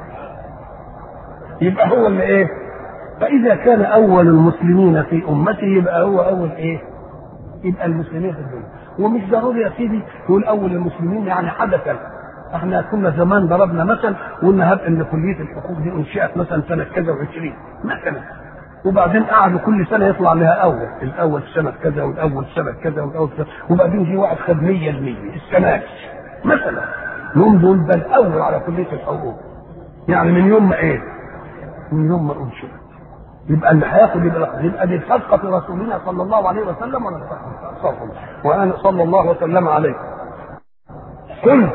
يبقى هو اللي إيه فإذا كان أول المسلمين في أمته يبقى هو أول إيه يبقى المسلمين في الدنيا ومش ضروري يا سيدي تقول أول المسلمين يعني حدثا احنا كنا زمان ضربنا مثل وقلنا هب ان كليه الحقوق دي انشئت مثلا سنه كذا و20 مثلا وبعدين قعدوا كل سنه يطلع لها اول الاول سنه كذا والاول سنه كذا والاول سنة وبعدين جه واحد خد 100% السنه دي مثلا يوم دول ده الاول على كليه الحقوق يعني من يوم ما ايه؟ من يوم ما انشئت يبقى اللي هياخد يبقى يبقى دي صفقه رسولنا صلى الله عليه وسلم ولا صفقه؟ وانا صلى الله وسلم عليه قل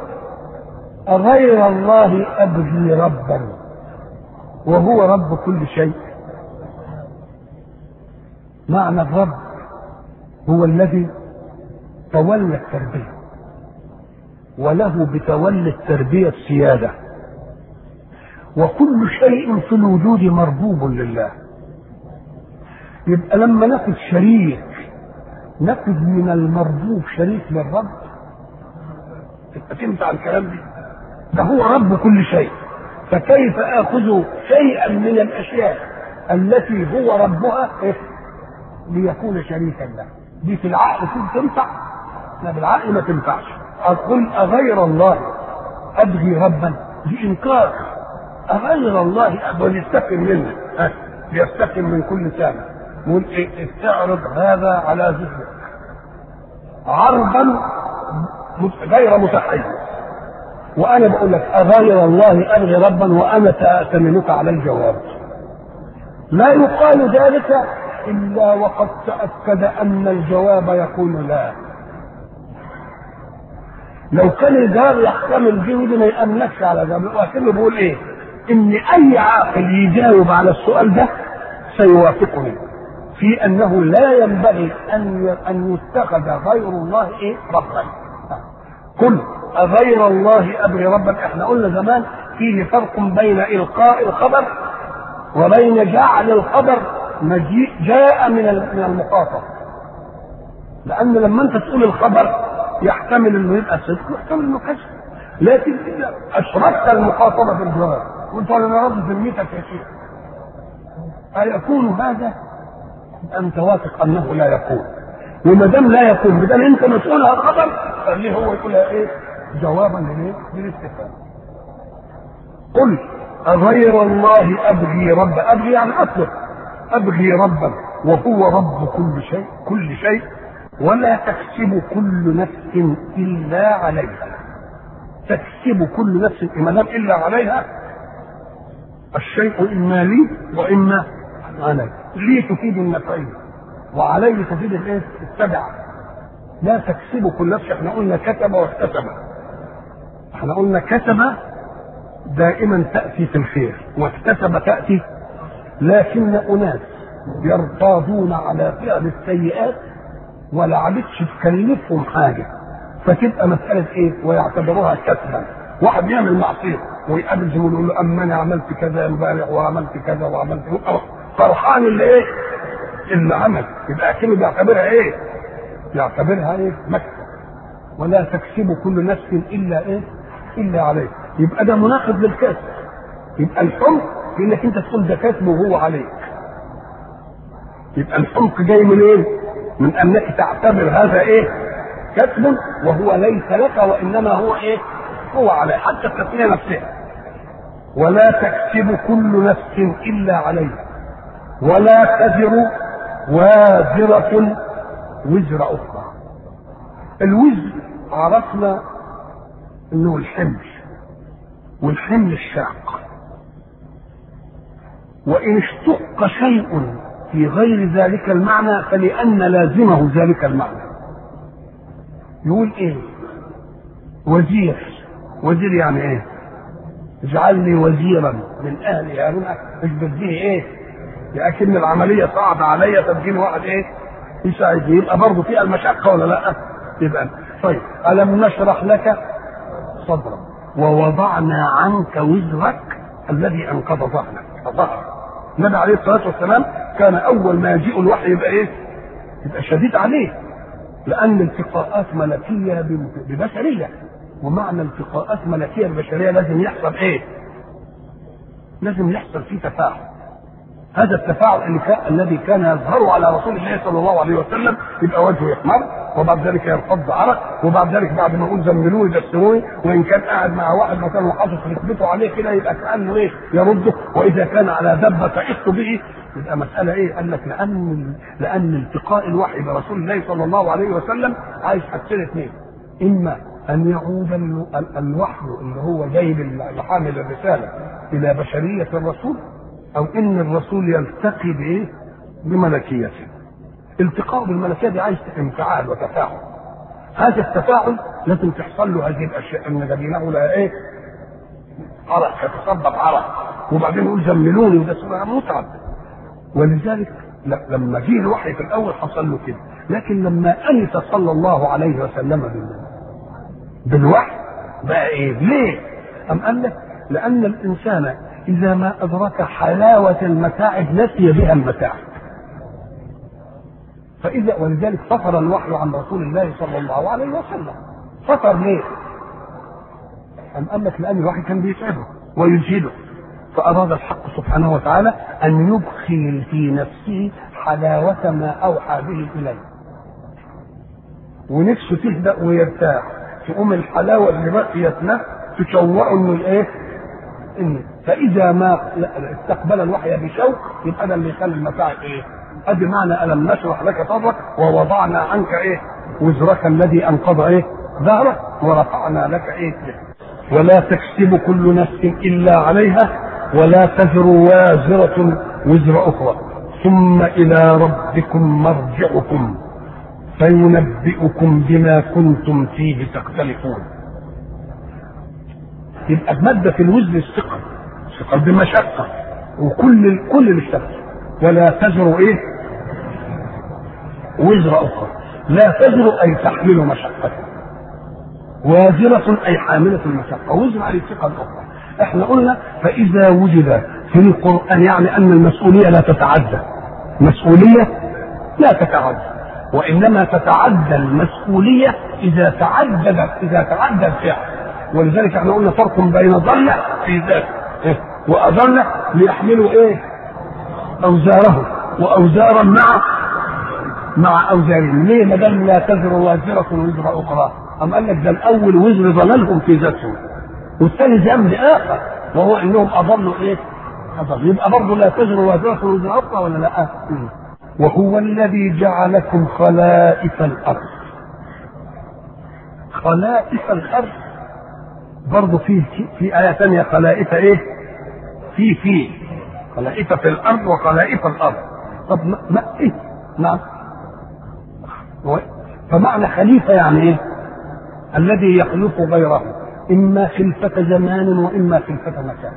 أغير الله أبغي ربا وهو رب كل شيء معنى الرب هو الذي تولى التربية وله بتولي التربية السيادة وكل شيء في الوجود مربوب لله يبقى لما ناخد شريك ناخد من المربوب شريك للرب تبقى تنفع الكلام دي ده هو رب كل شيء فكيف اخذ شيئا من الاشياء التي هو ربها إيه؟ ليكون شريكا له دي في العقل كنت تنفع لا بالعقل ما تنفعش اقول اغير الله ابغي ربا دي انكار اغير الله ابغي يستقم منه أه. يستقم من كل سنه يقول إيه استعرض هذا على ذهنك عرضا غير متحيز وانا بقول لك اغير الله ابغي ربا وانا سامنك على الجواب لا يقال ذلك الا وقد تاكد ان الجواب يقول لا لو كان الجواب يحتمل به ما يامنكش على ذلك ولكنه بيقول ايه ان اي عاقل يجاوب على السؤال ده سيوافقني في انه لا ينبغي ان ان يتخذ غير الله ايه ربا قل أغير الله أبغي ربا احنا قلنا زمان فيه فرق بين إلقاء الخبر وبين جعل الخبر مجيء جاء من من المخاطب لأن لما أنت تقول الخبر يحتمل إنه يبقى صدق ويحتمل إنه كذب لكن إذا أشركت المخاطبة بالجواب قلت أنا راضي ذمتك يا شيخ أيكون هذا؟ أنت واثق أنه لا يكون وما دام لا يكون بدل أنت مسؤول عن الخبر خليه هو يقولها إيه؟ جوابا للايه؟ للاستفهام. قل أغير الله أبغي ربا، أبغي يعني أطلب. أبغي ربا وهو رب كل شيء، كل شيء ولا تكسب كل نفس إلا عليها. تكسب كل نفس ما دام إلا عليها الشيء إما لي وإما علي. لي تفيد النفعية وعليه تفيد الايه؟ التبع. لا تكسب كل نفس احنا قلنا كتب واكتسب. احنا قلنا كسب دائما تأتي في الخير واكتسب تأتي لكن أناس يرتاضون على فعل السيئات ولا عادتش تكلفهم حاجة فتبقى مسألة ايه ويعتبروها كسبا واحد يعمل معصية ويقابل زميله يقول له اما انا عملت كذا امبارح وعملت كذا وعملت فرحان اللي ايه اللي عمل يبقى كده بيعتبرها ايه يعتبرها ايه مكسب ولا تكسب كل نفس الا ايه؟ الا عليه يبقى ده مناقض للكسب يبقى الحمق في انك انت تقول ده كسب وهو عليك يبقى الحمق جاي من ايه؟ من انك تعتبر هذا ايه؟ كسب وهو ليس لك وانما هو ايه؟ هو عليه حتى التسميه نفسها ولا تكسب كل نفس الا عليها ولا تزر وازرة وزر أخرى الوزر عرفنا انه الحمل والحمل الشاق وان اشتق شيء في غير ذلك المعنى فلان لازمه ذلك المعنى يقول ايه وزير وزير يعني ايه اجعل لي وزيرا من اهل هارون مش بديه ايه لكن العمليه صعبه عليا تدين واحد ايه يساعدني يبقى برضه فيها المشقه ولا لا يبقى طيب الم نشرح لك صدرك ووضعنا عنك وزرك الذي انقض ظهرك ظهرك النبي عليه الصلاه والسلام كان اول ما يجيء الوحي يبقى ايه؟ يبقى شديد عليه لان التقاءات ملكيه ببشريه ومعنى التقاءات ملكيه ببشريه لازم يحصل ايه؟ لازم يحصل فيه تفاعل هذا التفاعل اللي كان الذي كان يظهر على رسول الله صلى الله عليه وسلم يبقى وجهه يحمر وبعد ذلك يرتد عرق وبعد ذلك بعد ما يقول زملوني دسروني وان كان قاعد مع واحد مثلا وحاطط ركبته عليه كده يبقى كانه ايه يرده واذا كان على دبه تعص به يبقى مساله ايه؟ قال لك لان لان التقاء الوحي برسول الله صلى الله عليه وسلم عايز حاجتين اثنين اما ان يعود الوحي اللي هو جايب لحامل الرساله الى بشريه الرسول او ان الرسول يلتقي بايه؟ بملكيته. التقاء بالملكيه دي عايز انفعال وتفاعل. هذا التفاعل لازم تحصل له هذه الاشياء ان جبينه لها ايه؟ عرق يتصبب عرق وبعدين يقول زملوني وده متعب. ولذلك لما جه الوحي في الاول حصل له كده، لكن لما انس صلى الله عليه وسلم بالله بالوحي بقى ايه؟ ليه؟ أم قال لك لأن الإنسان إذا ما أدرك حلاوة المتاعب نسي بها المتاعب. فإذا ولذلك فطر الوحي عن رسول الله صلى الله عليه وسلم. فطر ليه؟ أم قال لك لأن الوحي كان بيتعبه ويجهده. فأراد الحق سبحانه وتعالى أن يدخل في نفسه حلاوة ما أوحى به إليه. ونفسه تهدأ ويرتاح. تقوم الحلاوة اللي بقيت له تشوقه انه الايه؟ إن فاذا ما استقبل الوحي بشوق يبقى ده اللي يخلي المتاعب ايه؟ ادي معنى الم نشرح لك صدرك ووضعنا عنك ايه؟ وزرك الذي انقض ايه؟ ظهرك ورفعنا لك ايه؟ ولا تكسب كل نفس الا عليها ولا تزر وازرة وزر اخرى ثم الى ربكم مرجعكم فينبئكم بما كنتم فيه تختلفون يبقى مادة في الوزن الثقل الثقل بمشقة وكل كل اللي اشتغل ولا تزر ايه؟ وزر أخرى لا تزر أي تحمل مشقة وازرة أي حاملة المشقة وزر أي ثقل أخرى احنا قلنا فإذا وجد في القرآن يعني أن المسؤولية لا تتعدى مسؤولية لا تتعدى وإنما تتعدى المسؤولية إذا تعددت إذا تعدى الفعل ولذلك احنا قلنا فرق بين ضل في ذاته إيه؟ واضل ليحملوا ايه اوزارهم واوزارا مع مع اوزارهم ليه ما دام لا تزر وازره وزر اخرى ام قال لك ده الاول وزر ضللهم في ذاتهم والثاني ذنب اخر وهو انهم اضلوا ايه اضلوا يبقى برضه لا تزر وازره وزر اخرى ولا لا وهو الذي جعلكم خلائف الارض خلائف الارض برضه في في آية ثانية خلائف إيه؟ في في خلائف في الأرض وخلائف الأرض طب ما, ما إيه؟ نعم فمعنى خليفة يعني إيه؟ الذي يخلف غيره إما خلفة زمان وإما خلفة مكان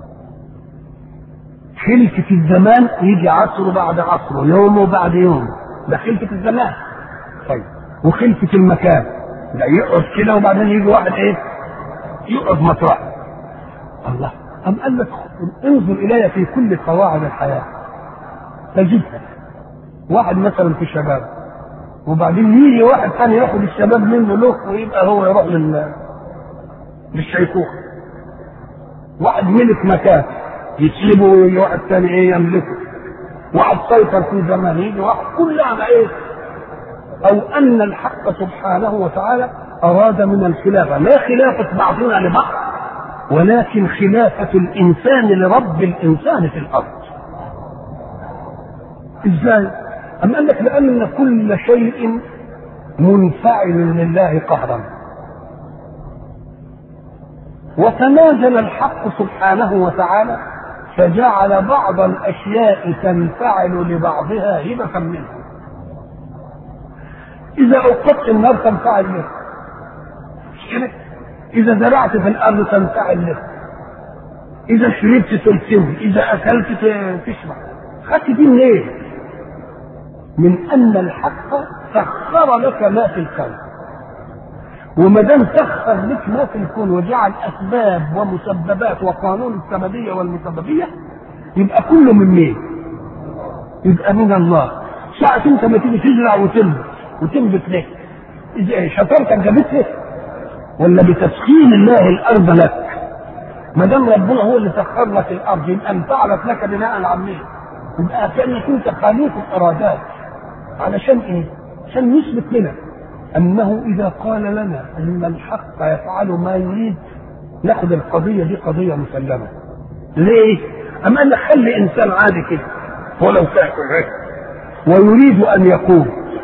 خلفة الزمان يجي عصر بعد عصر يوم بعد يوم ده خلفة الزمان طيب وخلفة المكان ده يقعد كده وبعدين يجي واحد ايه يقعد مطرحه الله أم قال لك انظر إلي في كل قواعد الحياة تجدها واحد مثلا في الشباب وبعدين يجي واحد ثاني ياخد الشباب منه له ويبقى هو يروح لل للشيخوخة واحد ملك مكان يسيبه ويجي واحد ثاني ايه يملكه واحد سيطر في زمان يجي واحد كلها ايه او ان الحق سبحانه وتعالى أراد من الخلافة لا خلافة بعضنا لبعض ولكن خلافة الإنسان لرب الإنسان في الأرض إزاي؟ أم قال لك لأن كل شيء منفعل لله قهرا وتنازل الحق سبحانه وتعالى فجعل بعض الأشياء تنفعل لبعضها هبة منه إذا أوقدت النار تنفعل منه كده إذا زرعت في الأرض تنفعل له اذا شربت تلتوي اذا اكلت تشبع خدت دي منين من ان الحق سخر لك ما في الكون وما دام سخر لك ما في الكون وجعل اسباب ومسببات وقانون السببيه والمسببيه يبقى كله من مين؟ يبقى من الله ساعة انت ما تيجي تزرع وتنبت وتنبت ليه؟ إذا شطارتك جابت لك ولا بتسخين الله الارض لك ما دام ربنا هو اللي سخر لك الارض يبقى انفعلت لك بناء على مين؟ يبقى كانك انت خليق الارادات علشان ايه؟ عشان يثبت لنا انه اذا قال لنا ان الحق يفعل ما يريد ناخذ القضيه دي قضيه مسلمه. ليه؟ أم قال لك خلي انسان عادي كده ولو كافر ويريد ان يقوم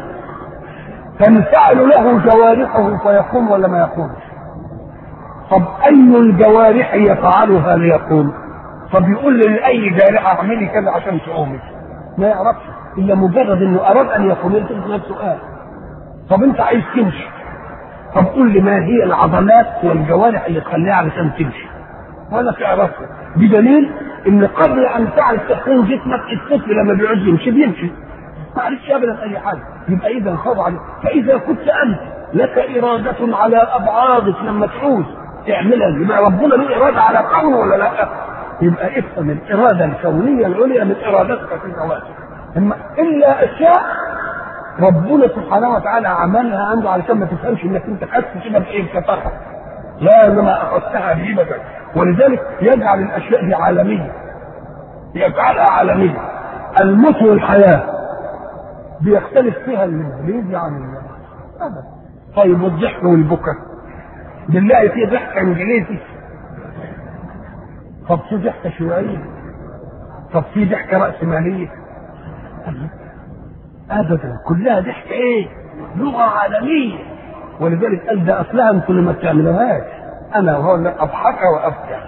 تنفعل له جوارحه فيقوم ولا ما يقومش؟ طب اي الجوارح يفعلها ليقوم؟ طب يقول لاي جارحه اعملي كذا عشان تقومي ما يعرفش الا مجرد انه اراد ان يقوم يلتفت نفسه قال طب انت عايز تمشي طب قول لي ما هي العضلات والجوارح اللي تخليها علشان تمشي ولا تعرفها بدليل ان قبل ان تعرف تكون جسمك الطفل لما بيعوز يمشي بيمشي ما عرفش ابدا اي حاجه يبقى اذا خضع فاذا كنت انت لك اراده على ابعادك لما تعوز تعملها يبقى ربنا له اراده على كونه ولا لا؟ يبقى افهم الاراده الكونيه العليا من ارادتك في ذواتك اما الا اشياء ربنا سبحانه وتعالى عملها عنده علشان ما تفهمش انك انت خدت كده بايه بكفاها لا انما اخذتها بهبتك ولذلك يجعل الاشياء دي عالميه يجعلها عالميه الموت والحياه بيختلف فيها الانجليزي عن ابدا طيب والضحك والبكاء بالله في ضحك انجليزي طب في ضحكه شيوعيه طب في ضحكه راسماليه ابدا كلها ضحك ايه لغه عالميه ولذلك قال ده اصلها انتوا اللي ما بتعملوهاش انا وهو اللي اضحك وابكى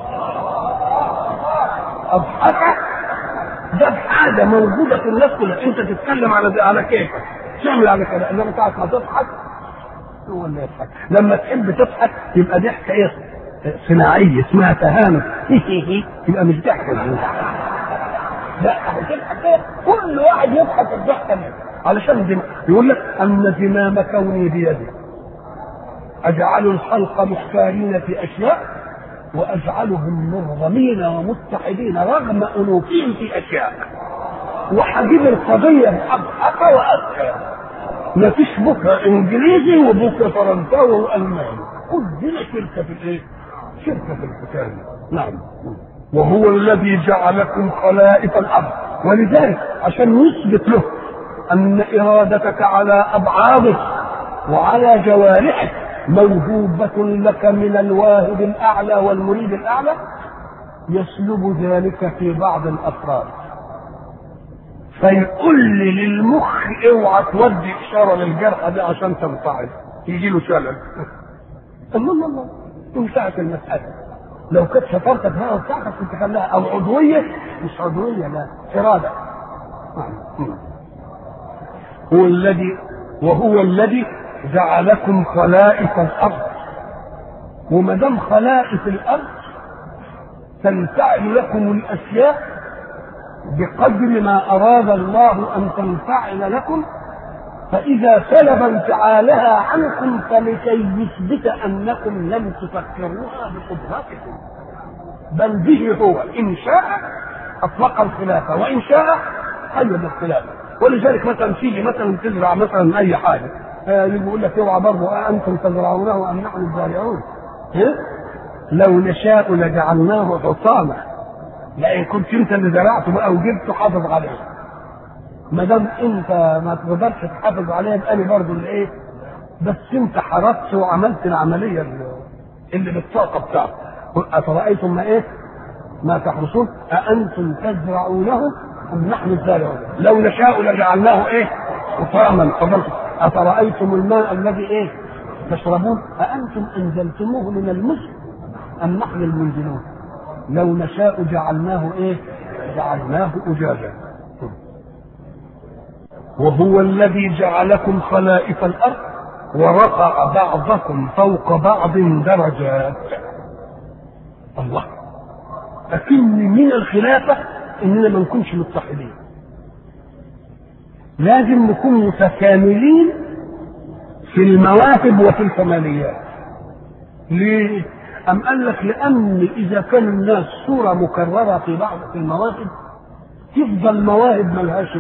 اضحك ده حاجه موجوده في الناس كلها انت تتكلم على على كيفك تعمل على كده انما ساعه ما تضحك هو اللي يضحك لما تحب تضحك يبقى ضحكه ايه صناعيه اسمها تهانه يبقى مش ضحكه لا هتضحك كل واحد يضحك الضحكه دي علشان دي يقول لك ان زمام كوني بيدي اجعل الخلق مختارين في اشياء واجعلهم مرغمين ومتحدين رغم انوفهم في اشياء وحجيب القضيه بأضحك وابكى ما فيش بكره انجليزي وبكره فرنساوي والماني كلنا شركه في الايه؟ شركه في الحكايه نعم وهو الذي جعلكم خلائف الارض ولذلك عشان يثبت له ان ارادتك على ابعادك وعلى جوارحك موهوبة لك من الواهب الأعلى والمريد الأعلى يسلب ذلك في بعض الأفراد فيقول لي للمخ اوعى تودي إشارة للجرح ده عشان تنفعل يجي له شلل الله الله الله انتهت المسألة لو كانت شطارتك بقى وبتاعتك كنت خلاها أو عضوية مش عضوية لا إرادة هو الذي وهو الذي جعلكم خلائف الارض وما دام خلائف الارض تنفعل لكم الاشياء بقدر ما اراد الله ان تنفعل لكم فاذا سلب انفعالها عنكم فلكي يثبت انكم لم تفكروها بقدرتكم بل به هو ان شاء اطلق الخلافه وان شاء قيد الخلافه ولذلك مثلا تيجي مثلا تزرع مثلا اي حاجه اللي بيقول لك اوعى برضه أأنتم تزرعونه أم نحن الزارعون؟ لو نشاء لجعلناه حطاما لئن كنت انت اللي زرعته بقى وجبته حافظ عليه ما دام انت ما تقدرش تحافظ عليه يبقى انا برضه اللي ايه بس انت حرصت وعملت العمليه اللي بالطاقه بتاعته قل افرايتم ما ايه ما تحرصون أأنتم تزرعونه أم نحن الزارعون لو نشاء لجعلناه ايه حطاما فضلت أفرأيتم الماء الذي إيه تشربون أأنتم أنزلتموه من المزن أم نحن المنزلون لو نشاء جعلناه إيه جعلناه أجاجا وهو الذي جعلكم خلائف الأرض ورفع بعضكم فوق بعض درجات الله لكن من الخلافة إننا ما نكونش متحدين لازم نكون متكاملين في المواهب وفي الكماليات ليه؟ أم قال لك لأن إذا كان الناس صورة مكررة في بعض في المواهب تفضل مواهب ملهاش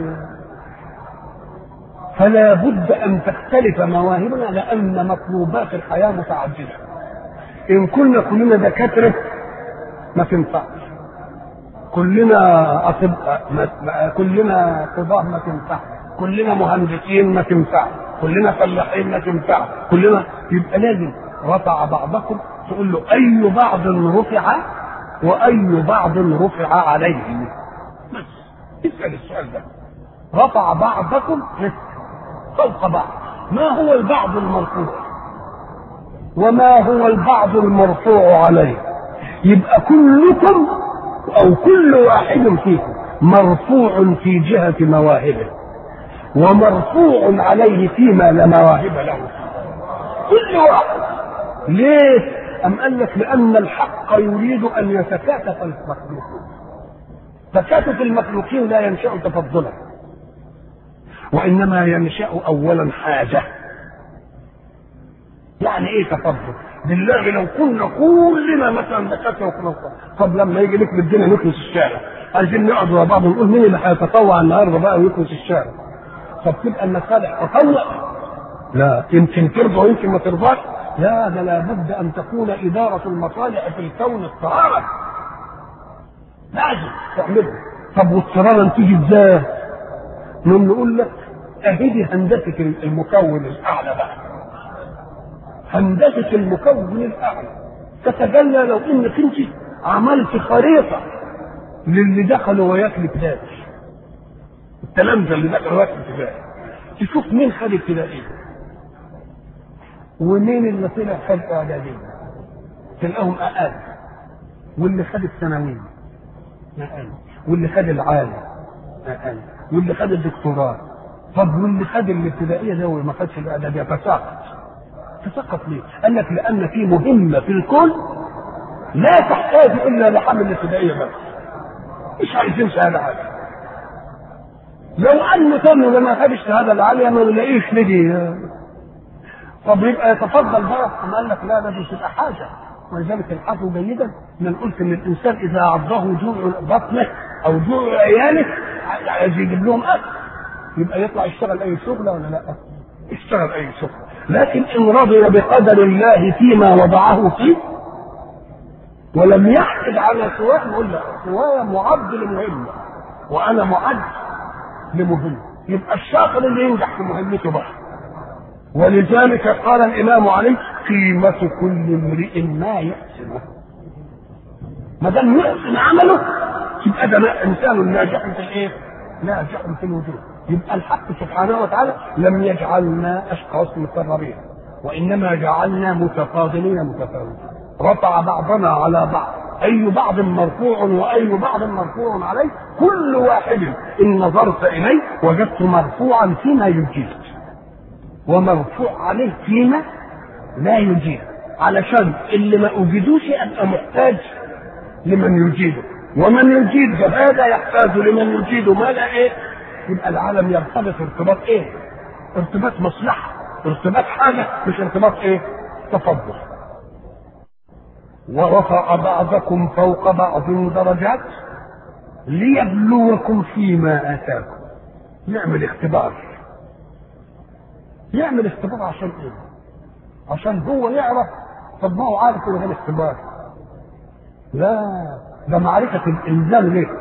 فلا بد أن تختلف مواهبنا لأن مطلوبات الحياة متعددة إن كنا كلنا دكاترة ما تنفعش كلنا أطباء ما- كلنا قضاة ما تنفع كلنا مهندسين ما تنفع كلنا فلاحين ما تنفع كلنا يبقى لازم رفع بعضكم تقول له أي بعض رفع وأي بعض رفع عليه بس اسأل السؤال ده رفع بعضكم فوق بعض ما هو البعض المرفوع وما هو البعض المرفوع عليه يبقى كلكم او كل واحد فيكم مرفوع في جهة مواهبه ومرفوع عليه فيما لا مواهب له كل واحد ليه أم قال لك لأن الحق يريد أن يتكاتف المخلوقون تكاتف المخلوقين لا ينشأ تفضلا وإنما ينشأ أولا حاجة يعني ايه تفضل؟ بالله لو كنا كلنا مثلا دكاتره وكنا طب لما يجي نكنس الدنيا نكنس الشارع عايزين نقعد مع بعض ونقول مين اللي هيتطوع النهارده بقى ويكنس الشارع طب تبقى المصالح تطوع لا يمكن ترضى ويمكن ما ترضاش لا ده لابد ان تكون اداره المصالح في الكون اضطرارا لازم تعملها طب واضطرارا تيجي ازاي؟ نقوم نقول لك اهدي هندسه المكون الاعلى بقى هندسه المكون الاعلى تتجلى لو انك انت عملت خريطه للي دخلوا وياك الابتدائي التلامذه اللي دخلوا وياك الابتدائي تشوف مين خد ابتدائيه ومين اللي طلع خد اعداديه تلاقيهم اقل واللي خد الثانويه اقل واللي خد العالي اقل واللي خد الدكتوراه طب واللي خد الابتدائيه ده وما خدش الاعداديه فسقط تسقط ليه؟ قال لك لان في مهمه في الكون لا تحتاج الا لحمل الابتدائيه بس مش عايزين شهاده عاليه لو انه تم لما خد الشهاده العاليه ما نلاقيش نجي طب يبقى يتفضل بقى أم قال لك لا لا دي تبقى حاجه ولذلك الحظ جيدا ان قلت ان الانسان اذا عضه جوع بطنه او جوع عياله عايز يجيب لهم اكل يبقى يطلع يشتغل اي شغله ولا لا؟ يشتغل اي شغله لكن ان رضي بقدر الله فيما وضعه فيه ولم يحقد على سواه نقول لا سوايا معد لمهمه وانا معد لمهمه يبقى الشاطر اللي ينجح في مهمته بقى ولذلك قال الامام علي قيمه كل امرئ ما يحسنه ما دام يحسن عمله يبقى ده انسان ناجح في الايه؟ ناجح في الوجود يبقى الحق سبحانه وتعالى لم يجعلنا اشخاص مكررين وانما جعلنا متفاضلين متفاوتين رفع بعضنا على بعض اي بعض مرفوع واي بعض مرفوع عليه كل واحد ان نظرت اليه وجدت مرفوعا فيما يجيد ومرفوع عليه فيما لا يجيد علشان اللي ما اوجدوش ابقى محتاج لمن يجيده ومن يجيد هذا يحتاج لمن يجيد ما لا ايه يبقى العالم يرتبط ارتباط ايه ارتباط مصلحه ارتباط حاجه مش ارتباط ايه تفضل ورفع بعضكم فوق بعض درجات ليبلوكم فيما اتاكم يعمل اختبار يعمل اختبار عشان ايه عشان هو يعرف طب ما هو عارف ان ده الاختبار لا ده معرفة الإلزام لك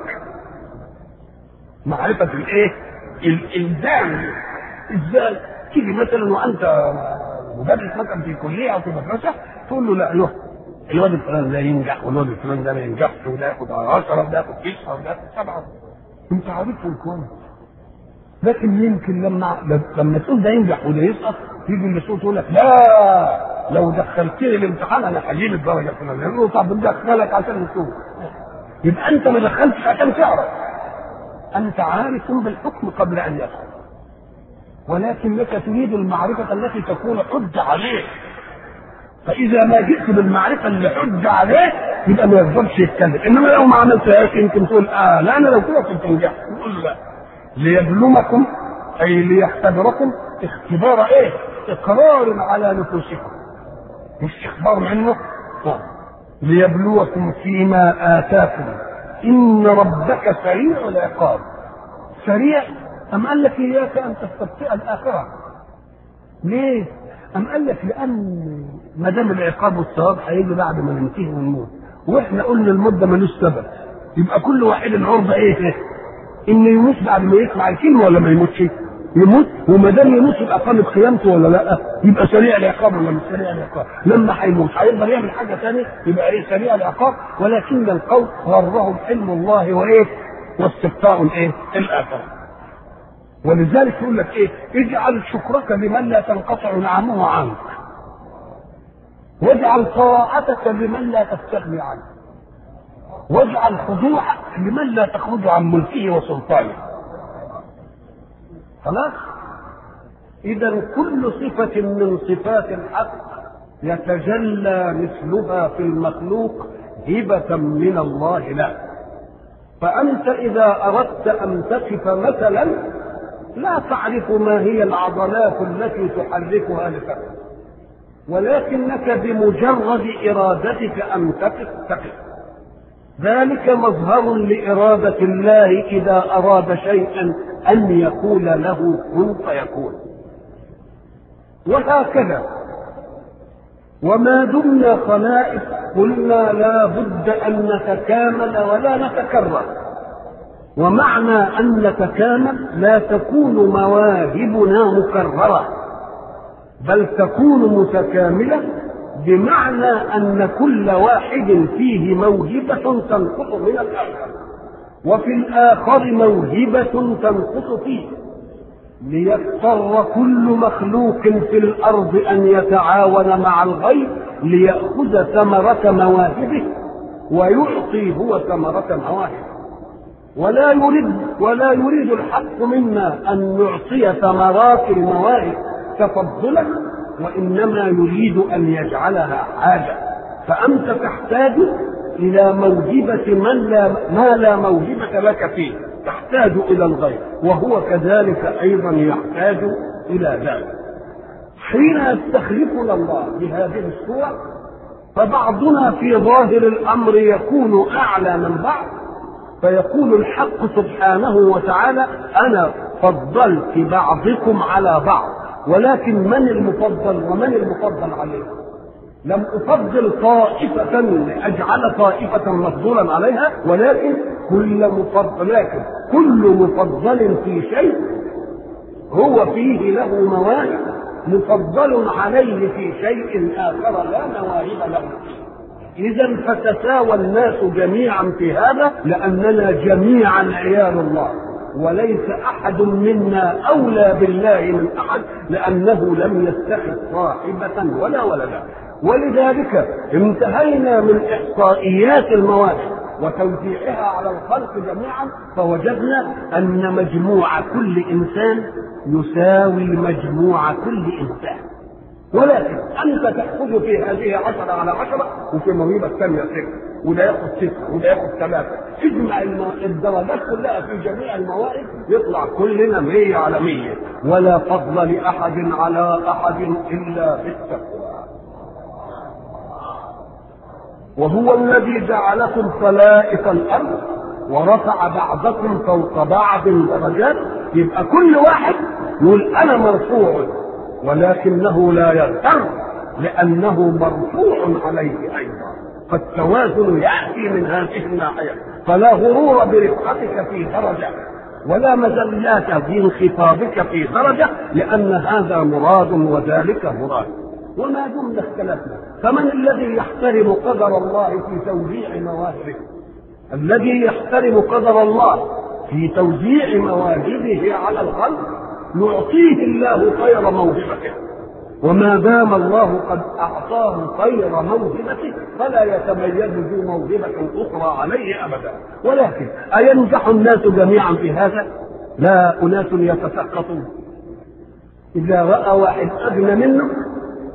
معرفة الإيه؟ الإلزام لك إزاي؟ تيجي مثلا وأنت مدرس مثلا في كلية أو في مدرسة تقول له لا له الواد الفلان ده ينجح والواد الفلان ده ما ينجحش وده ياخد 10 وده ياخد 9 وده ياخد 7 أنت عارفهم كويس لكن يمكن لما لما تقول ده ينجح وده يسقط يجي المسؤول يقول لك لا لو دخلتني الامتحان انا هجيب الدرجه الفلانيه يقول له طب ندخلك عشان نشوف يبقى انت ما دخلتش عشان تعرف انت عارف بالحكم قبل ان يدخل ولكنك تريد المعرفه التي تكون حجه عليه فاذا ما جئت بالمعرفه اللي حجه عليه يبقى ما يقدرش يتكلم انما لو ما عملتهاش يمكن تقول اه لا انا لو كده كنت نجحت نقول له لا ليبلوكم اي ليختبركم اختبار ايه؟ اقرار على نفوسكم مش اخبار منه ليبلوكم فيما اتاكم ان ربك سريع العقاب سريع ام قال لك اياك ان تستبطئ الاخره ليه؟ أم قال لك لأن ما دام العقاب والثواب هيجي بعد ما ننتهي ونموت وإحنا قلنا المدة ملوش سبب يبقى كل واحد عرضة إيه؟ إنه يموت بعد ما يسمع الكلمة ولا ما يموتش؟ يموت وما دام يموت يبقى قامت قيامته ولا لا؟ يبقى سريع العقاب ولا مش سريع العقاب؟ لما هيموت هيقدر يعمل حاجة ثانية يبقى إيه سريع العقاب ولكن القول غرهم حلم الله وإيه؟ واستبقاء الإيه؟ الآخرة. ولذلك يقول لك ايه اجعل شكرك لمن لا تنقطع نعمه عنك واجعل طاعتك لمن لا تستغني عنه واجعل خضوعك لمن لا تخرج عن ملكه وسلطانه خلاص اذا كل صفه من صفات الحق يتجلى مثلها في المخلوق هبه من الله له فانت اذا اردت ان تصف مثلا لا تعرف ما هي العضلات التي تحركها لتقف ولكنك بمجرد ارادتك ان تقف تقف ذلك مظهر لاراده الله اذا اراد شيئا ان يقول له كن فيكون وهكذا وما دمنا خلائق قلنا لا بد ان نتكامل ولا نتكرر ومعنى أن نتكامل لا تكون مواهبنا مكررة بل تكون متكاملة بمعنى أن كل واحد فيه موهبة تنقص من الآخر وفي الآخر موهبة تنقص فيه ليضطر كل مخلوق في الأرض أن يتعاون مع الغير ليأخذ ثمرة مواهبه ويعطي هو ثمرة مواهبه ولا يريد ولا يريد الحق منا ان نعطي ثمرات المواهب تفضلا وانما يريد ان يجعلها حاجه فانت تحتاج الى موهبه من لا ما لا موهبه لك فيه تحتاج الى الغير وهو كذلك ايضا يحتاج الى ذلك حين يستخلفنا الله بهذه الصور فبعضنا في ظاهر الامر يكون اعلى من بعض فيقول الحق سبحانه وتعالى انا فضلت بعضكم على بعض ولكن من المفضل ومن المفضل عليه لم افضل طائفة لاجعل طائفة مفضولا عليها ولكن كل مفضل لكن كل مفضل في شيء هو فيه له مواهب مفضل عليه في شيء اخر لا مواهب له فيه إذا فتساوى الناس جميعا في هذا لأننا جميعا عيال الله وليس أحد منا أولى بالله من أحد لأنه لم يتخذ صاحبة ولا ولدا ولذلك انتهينا من إحصائيات المواهب وتوزيعها على الخلق جميعا فوجدنا أن مجموع كل إنسان يساوي مجموع كل إنسان ولكن انت تاخذ في هذه عشرة على عشرة وفي الموهبة الثانية ستة وده ياخذ ستة وده ياخذ ثلاثة اجمع الدرجات كلها في جميع الموارد يطلع كلنا مية على مية ولا فضل لأحد على أحد إلا بالتقوى وهو الذي جعلكم خلائف الأرض ورفع بعضكم فوق بعض درجات يبقى كل واحد يقول أنا مرفوع ولكنه لا يغتر لأنه مرفوع عليه أيضا فالتوازن يأتي من هذه الناحية فلا غرور برفعتك في درجة ولا مزلات في انخفاضك في درجة لأن هذا مراد وذلك مراد وما دمنا اختلفنا فمن الذي يحترم قدر الله في توزيع مواهبه الذي يحترم قدر الله في توزيع مواهبه على الخلق يعطيه الله خير موهبته وما دام الله قد اعطاه خير موهبته فلا يتميز ذو موهبه اخرى عليه ابدا ولكن اينجح الناس جميعا في هذا لا اناس يتسقطون اذا راى واحد ادنى منه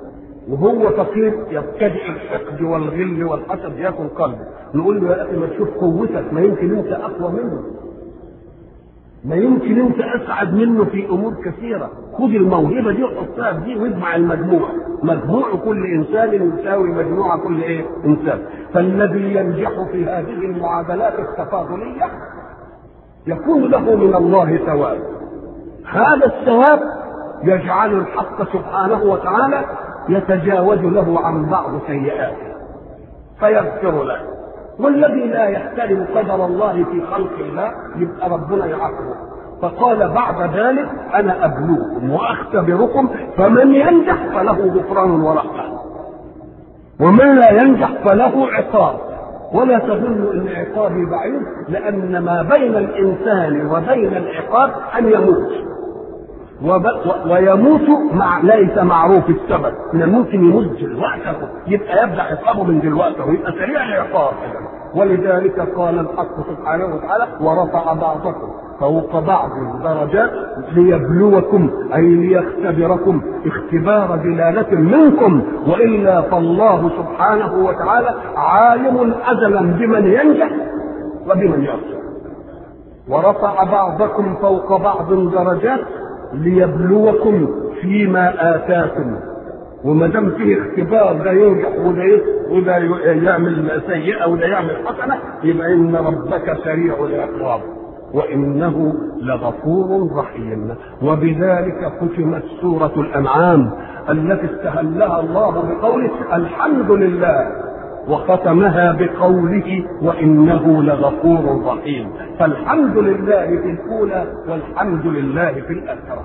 وهو فقير يبتدئ الحقد والغل والحسد يكن قلبه نقول له يا اخي ما تشوف قوتك ما يمكن انت اقوى منه ما يمكن انت اسعد منه في امور كثيره خذ الموهبه دي وحطها في دي واجمع المجموع مجموع كل انسان يساوي مجموع كل ايه انسان فالذي ينجح في هذه المعادلات التفاضليه يكون له من الله ثواب هذا الثواب يجعل الحق سبحانه وتعالى يتجاوز له عن بعض سيئاته فيغفر له والذي لا يحترم قدر الله في خلق الله يبقى ربنا يعاقبه فقال بعد ذلك انا ابلوكم واختبركم فمن ينجح فله غفران ورحمه ومن لا ينجح فله عقاب ولا تظن ان عقابي بعيد لان ما بين الانسان وبين العقاب ان يموت وب... و... ويموت مع ليس معروف السبب من ممكن يموت دلوقتي يبقى يبدا عقابه من دلوقتي ويبقى سريع العقاب ولذلك قال الحق سبحانه وتعالى ورفع بعضكم فوق بعض درجات ليبلوكم اي ليختبركم اختبار دلاله منكم والا فالله سبحانه وتعالى عالم ازلا بمن ينجح وبمن يرسل ورفع بعضكم فوق بعض درجات ليبلوكم فيما اتاكم وما دام فيه اختبار ده ينجح وده وده يعمل سيئه وده يعمل حسنه يبقى ان ربك سريع العقاب وانه لغفور رحيم وبذلك ختمت سوره الانعام التي استهلها الله بقوله الحمد لله وختمها بقوله وانه لغفور رحيم فالحمد لله في الاولى والحمد لله في الاخره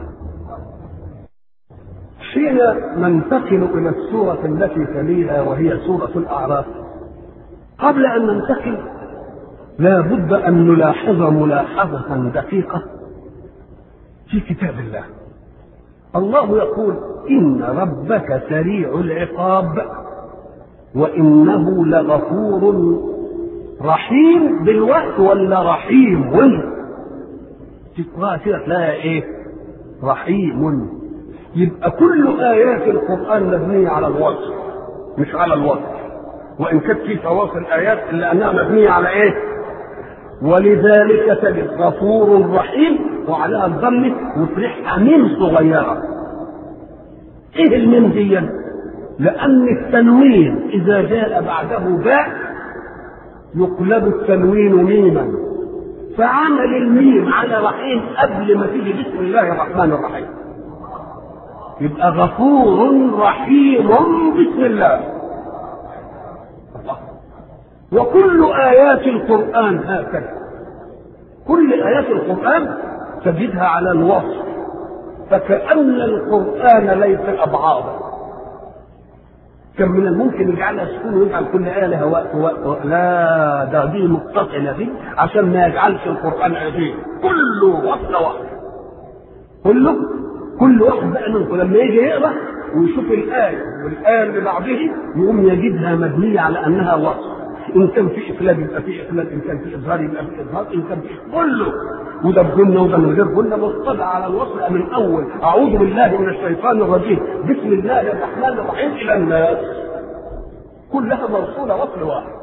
حين ننتقل الى السوره التي تليها وهي سوره الاعراف قبل ان ننتقل لا بد ان نلاحظ ملاحظه دقيقه في كتاب الله الله يقول ان ربك سريع العقاب وانه لغفور رحيم بالوقت ولا رحيم تقرا كده تلاقي ايه رحيم يبقى كل ايات القران مبنيه على الوصف مش على الوصف وان كانت في فواصل ايات الا انها مبنيه على ايه ولذلك تجد غفور رحيم وعليها الضم وتريحها ميم صغيره ايه الميم دي لان التنوين اذا جاء بعده باء يقلب التنوين ميما فعمل الميم على رحيم قبل ما تيجي بسم الله الرحمن الرحيم يبقى غفور رحيم بسم الله وكل آيات القرآن هكذا كل آيات القرآن تجدها على الوصف فكأن القرآن ليس أبعاضا كان من الممكن يجعلها سكون ويجعل كل آية لها وقت وقت لا ده دي متصلة دي عشان ما يجعلش القرآن عظيم كله وصلة واحدة كله كل واحد بقى منكم لما يجي يقرا ويشوف الايه والايه اللي بعده يقوم يجدها مبنيه على انها وصف ان كان في اقلاب يبقى في اقلاب ان كان في اظهار يبقى في اظهار ان كان في كله وده بجنة وده من غير جنة مصطلح على الوصف من اول اعوذ بالله من الشيطان الرجيم بسم الله الرحمن الرحيم الى الناس كلها موصوله وصل واحد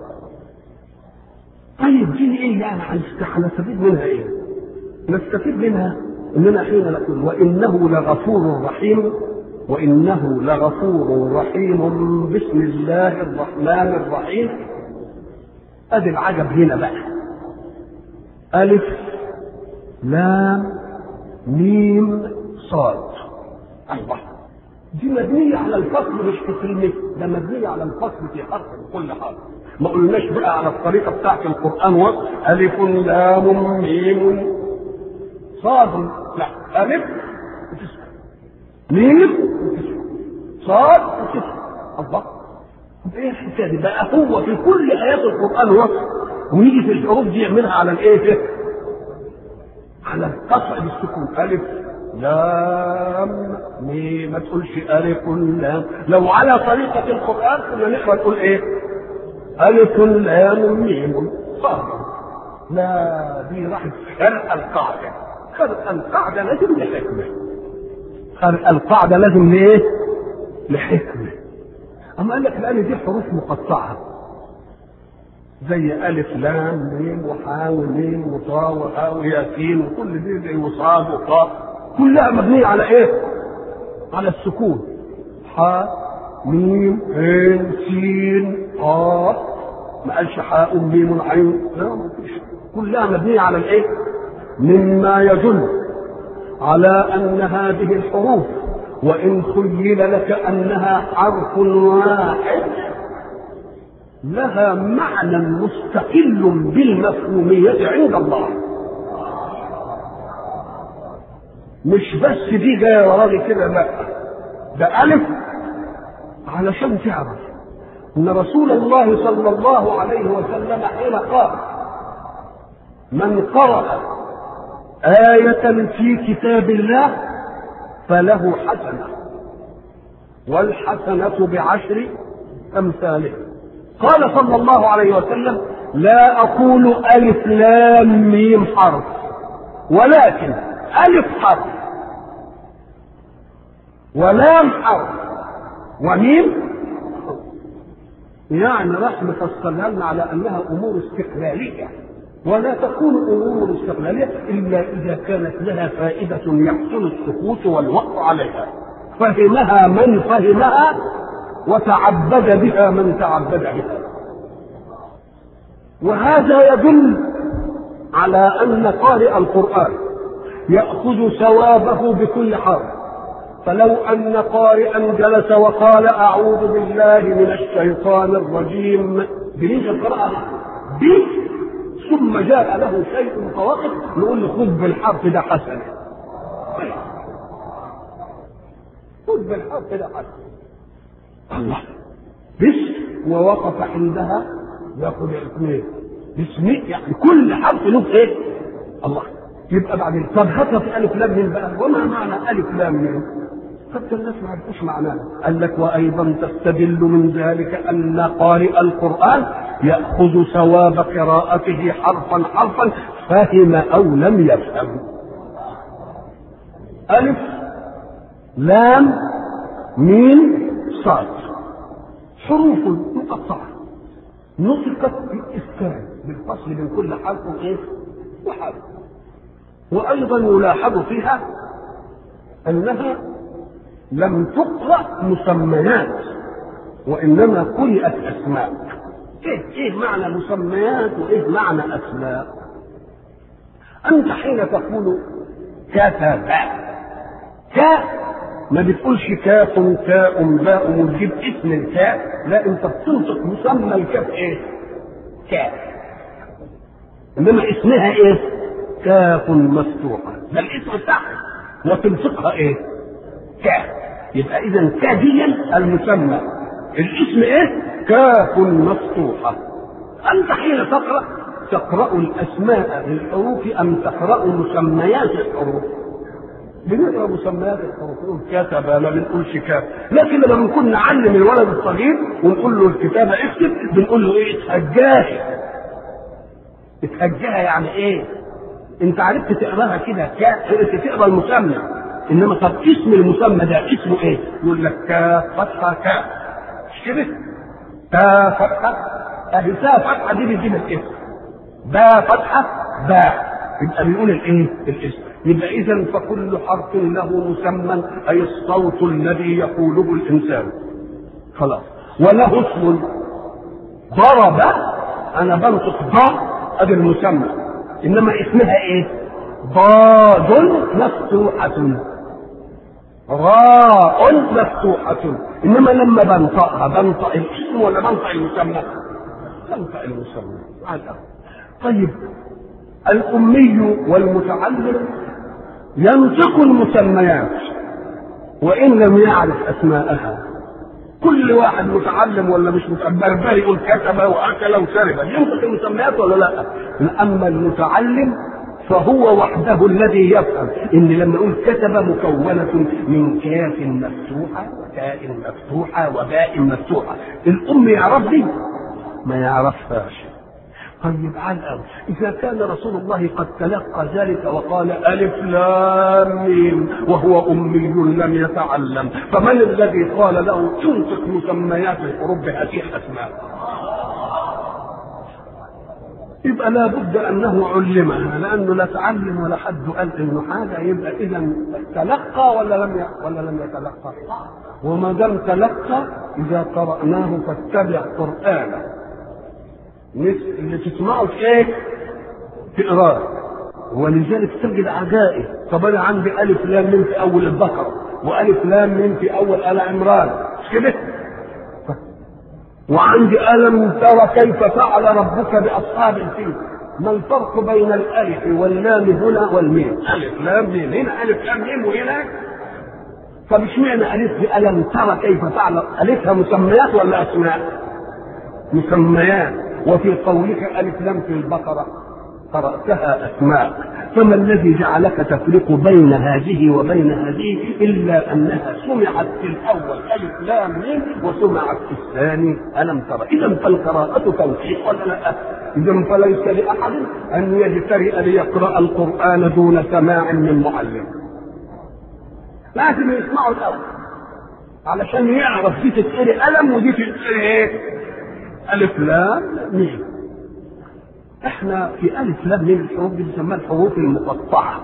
طيب دي ايه يعني هنستفيد منها ايه؟ نستفيد منها اننا حين نقول وانه لغفور رحيم وانه لغفور رحيم بسم الله الرحمن الرحيم ادي العجب هنا بقى الف لام ميم صاد الله دي مبنية على الفصل مش في كلمة ده مبنية على الفصل في حرف كل حرف ما قلناش بقى على الطريقة بتاعت القرآن وصف ألف لام ميم صاد لا ألف وتسعة ميم وتسعة صاد وتسعة الله ايه الحكايه دي بقى هو في كل ايات القران وصف ويجي في الحروف دي يعملها على الايه على القطع بالسكون الف لام ميم ما تقولش الف لام لو على طريقه القران كنا نقرا نقول ايه الف لام ميم صاد لا دي راحت خرق القاعده خرق القاعده لازم لحكمه خرق القاعده لازم لايه لحكمه أما قال لك لأن دي حروف مقطعة زي ألف لام ميم وحاء وميم وطاء وحاء وياسين وكل دي زي وصاد وطاء كلها مبنية على إيه؟ على السكون حاء ميم عين سين قاف ما قالش حاء ميم عين لا ما فيش كلها مبنية على الإيه؟ مما يدل على أن هذه الحروف وإن خيل لك أنها حرف واحد لها معنى مستقل بالمفهومية عند الله مش بس دي جاية وراضي كده لا ده ألف علشان تعرف أن رسول الله صلى الله عليه وسلم حين قال من قرأ آية في كتاب الله فله حسنة والحسنة بعشر أمثالها قال صلى الله عليه وسلم لا أقول ألف لام ميم حرف ولكن ألف حرف ولام حرف وميم يعني راح مفصلها لنا على أنها أمور استقلالية ولا تكون امور استقلاليه الا اذا كانت لها فائده يحسن السكوت والوقف عليها فهمها من فهمها وتعبد بها من تعبد بها وهذا يدل على ان قارئ القران ياخذ ثوابه بكل حرف فلو ان قارئا جلس وقال اعوذ بالله من الشيطان الرجيم بنيجي القراءه دي ثم جاء له شيء فوقف نقول له خذ بالحرف ده حسن خذ بالحرف ده حسن الله بس ووقف عندها ياخذ الاثنين بسم يعني كل حرف له ايه؟ الله يبقى بعدين طب هات في الف لام ميم بقى وما معنى الف لام ميم؟ حتى الناس ما عرفوش معناه قال لك وايضا تستدل من ذلك ان قارئ القران ياخذ ثواب قراءته حرفا حرفا فهم او لم يفهم الف لام ميم صاد حروف مقطعه نطقت بالاسكان بالفصل بين كل حرف وايه وحرف وايضا يلاحظ فيها انها لم تقرأ مسميات وإنما قرأت أسماء إيه إيه معنى مسميات وإيه معنى أسماء أنت حين تقول كتب كا ما بتقولش كاف تاء باء وتجيب اسم الكاف لا انت بتنطق مسمى الكاف ايه؟ كاف انما اسمها ايه؟ كاف مفتوحه ده الاسم بتاعها وتنطقها ايه؟ كاف يبقى اذا كاديا المسمى الاسم ايه كاف مفتوحة انت حين تقرأ تقرأ الاسماء للحروف ام تقرأ مسميات الحروف بنقرا مسميات الحروف نقول كتب ما بنقولش كاف لكن لما بنكون نعلم الولد الصغير ونقول له الكتابه اكتب بنقول له ايه اتهجاها اتهجاها يعني ايه انت عرفت تقراها كده عرفت تقرا المسمى انما طب اسم المسمى ده اسمه ايه؟ يقول لك كاف فتحه كاف مش كده؟ تا فتحه اهي تا فتحه دي بتجيب الاسم با فتحه با يبقى بنقول الايه؟ الاسم يبقى اذا فكل حرف له مسمى اي الصوت الذي يقوله الانسان خلاص وله اسم ضرب انا بنطق ضا ادي المسمى انما اسمها ايه؟ ضاد مفتوحة راء مفتوحة إنما لما بنطقها بنطق الاسم ولا بنطق المسمى؟ بنطق المسمى طيب الأمي والمتعلم ينطق المسميات وإن لم يعرف أسماءها كل واحد متعلم ولا مش متعلم بربري يقول كتب واكل وشرب ينطق المسميات ولا لا؟ اما المتعلم فهو وحده الذي يفهم ان لما اقول كتب مكونه من كاف مفتوحه وتاء مفتوحه وباء مفتوحه الام يعرف دي ما يعرفهاش طيب على الأرض إذا كان رسول الله قد تلقى ذلك وقال ألف لام ميم وهو أمي لم يتعلم فمن الذي قال له تنطق مسميات الحروف بهذه الأسماء يبقى لابد انه علمها لانه لا تعلم ولا حد قال انه حاجه يبقى اذا تلقى ولا لم ي... ولا لم يتلقى وما دام تلقى اذا قراناه فاتبع قرانه مثل اللي تسمعه في ايه؟ تقراه ولذلك تجد عجائب طب انا عندي الف لام من في اول البقره والف لام من في اول ال عمران مش كده؟ وعندي ألم ترى كيف فعل ربك بأصحاب الفيل ما الفرق بين الألف واللام هنا والميم ألف لام ميم هنا ألف لام ميم وهنا طب اشمعنى ألف بألم ترى كيف فعل ألفها مسميات ولا أسماء مسميات وفي قولك ألف لام في البقرة قرأتها أسماء فما الذي جعلك تفرق بين هذه وبين هذه إلا أنها سمعت في الأول ألف لام ميم وسمعت في الثاني ألم ترى إذا فالقراءة توفيق ولا لا؟ إذا فليس لأحد أن يجترئ ليقرأ القرآن دون سماع من معلم لازم يسمعوا الأول علشان يعرف دي تتقري ألم ودي تتقري إيه؟ ألف لام ميم احنا في الف لام ميم الحروف دي بنسميها الحروف المقطعه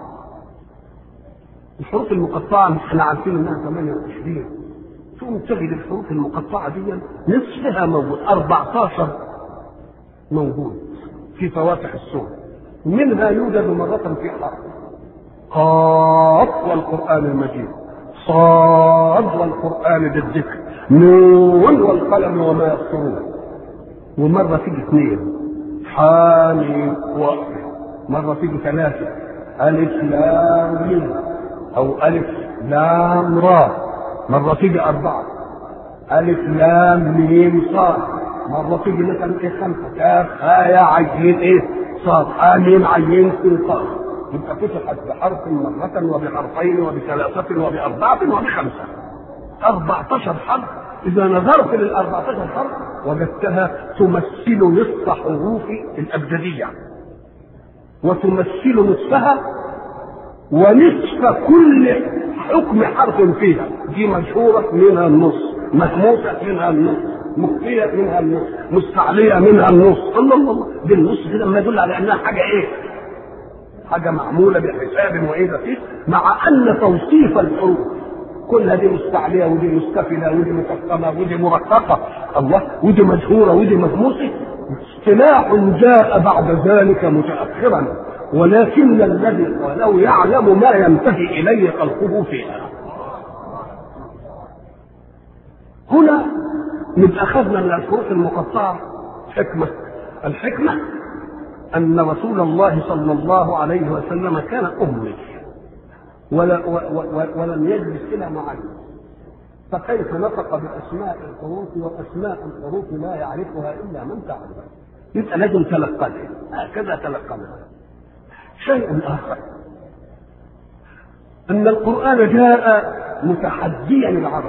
الحروف المقطعه احنا عارفين انها 28 ثم تجد الحروف المقطعه دي نصفها موجود 14 موجود في فواتح السور منها يوجد مرة في حرف قاف والقرآن المجيد صاد والقرآن بالذكر نون والقلم وما يسطرون ومرة تيجي اثنين حامي وقف مرة تيجي ثلاثة ألف لام ميم أو ألف لام را مرة تيجي أربعة ألف لام ميم صاد مرة تيجي مثلا إيه خمسة كاف آية عين إيه صاد آمين عين سين صاد يبقى فتحت بحرف مرة وبحرفين وبثلاثة وبأربعة وبخمسة 14 حرف إذا نظرت لل 14 حرف وجدتها تمثل نصف حروف الأبجدية وتمثل نصفها ونصف كل حكم حرف فيها دي مشهورة منها النص مهموسة منها النص مخفية منها النص مستعلية منها النص الله الله الله دي النص كده ما يدل على انها حاجة ايه؟ حاجة معمولة بحساب وإيه ده فيه مع أن توصيف الحروف كلها دي مستعلية ودي مستفلة ودي مفخمة ودي مرققة الله ودي مشهورة ودي مهموسة اصطلاح جاء بعد ذلك متأخرا ولكن الذي قاله يعلم ما ينتهي إليه خلقه فيها هنا نبقى أخذنا من الحروف المقطعة حكمة الحكمة أن رسول الله صلى الله عليه وسلم كان أمي ولا ولم يجلس الى معلم فكيف نطق باسماء الحروف واسماء الحروف لا يعرفها الا من تعلم يبقى لازم تلقنها هكذا تلقنها شيء اخر ان القران جاء متحديا العرب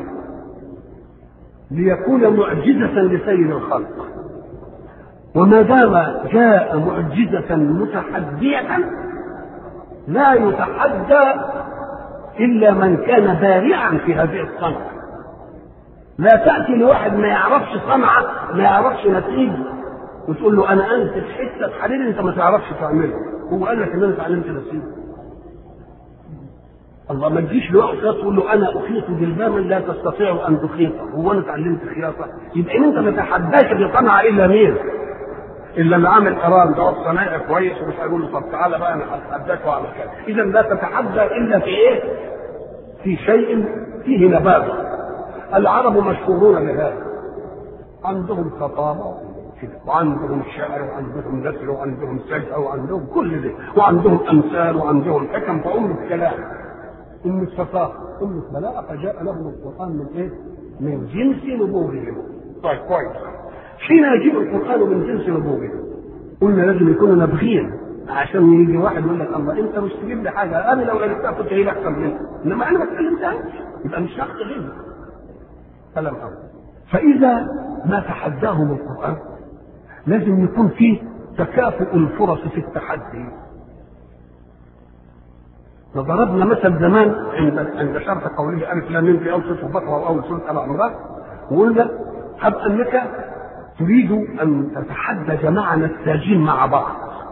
ليكون معجزه لسيد الخلق وما دام جاء معجزه متحديه لا يتحدى إلا من كان بارعا في هذه الصنعة لا تأتي لواحد ما يعرفش صنعة ما يعرفش نسيج وتقول له أنا أنتج حتة حرير أنت ما تعرفش تعمله هو قال لك إن أنا اتعلمت نسيج الله ما تجيش لواحد تقول له أنا أخيط جلبابا لا تستطيع أن تخيطه هو أنا اتعلمت خياطة يبقى أنت ما تحداش بصنعة إلا مين؟ الا اللي عامل قرار ده صنايعي كويس ومش هيقول له طب تعالى بقى انا هتحداك واعمل كذا اذا لا تتحدى الا في ايه؟ في شيء فيه نبات العرب مشهورون بهذا عندهم خطابه وعندهم شعر وعندهم نثر وعندهم سجع وعندهم كل ده وعندهم امثال وعندهم حكم فام الكلام ام الفصاحه ام البلاغه فجاء لهم القران من ايه؟ من جنس نبوغهم طيب كويس حين يجيب القران من جنس نبوغه قلنا لازم يكونوا نابغين عشان يجي واحد يقول لك الله انت مش تجيب لي حاجه انا لو عرفتها كنت هجيب احسن منك انما انا ما اتكلمتهاش يبقى مش شخص غيري كلام حق فاذا ما تحداهم القران لازم يكون فيه تكافؤ الفرص في التحدي وضربنا مثل زمان عند عند شرح قوله الف لام ميم في اول سوره البقره واول سوره ال عمران وقلنا هب انك تريد ان تتحدى جماعه نساجين مع بعض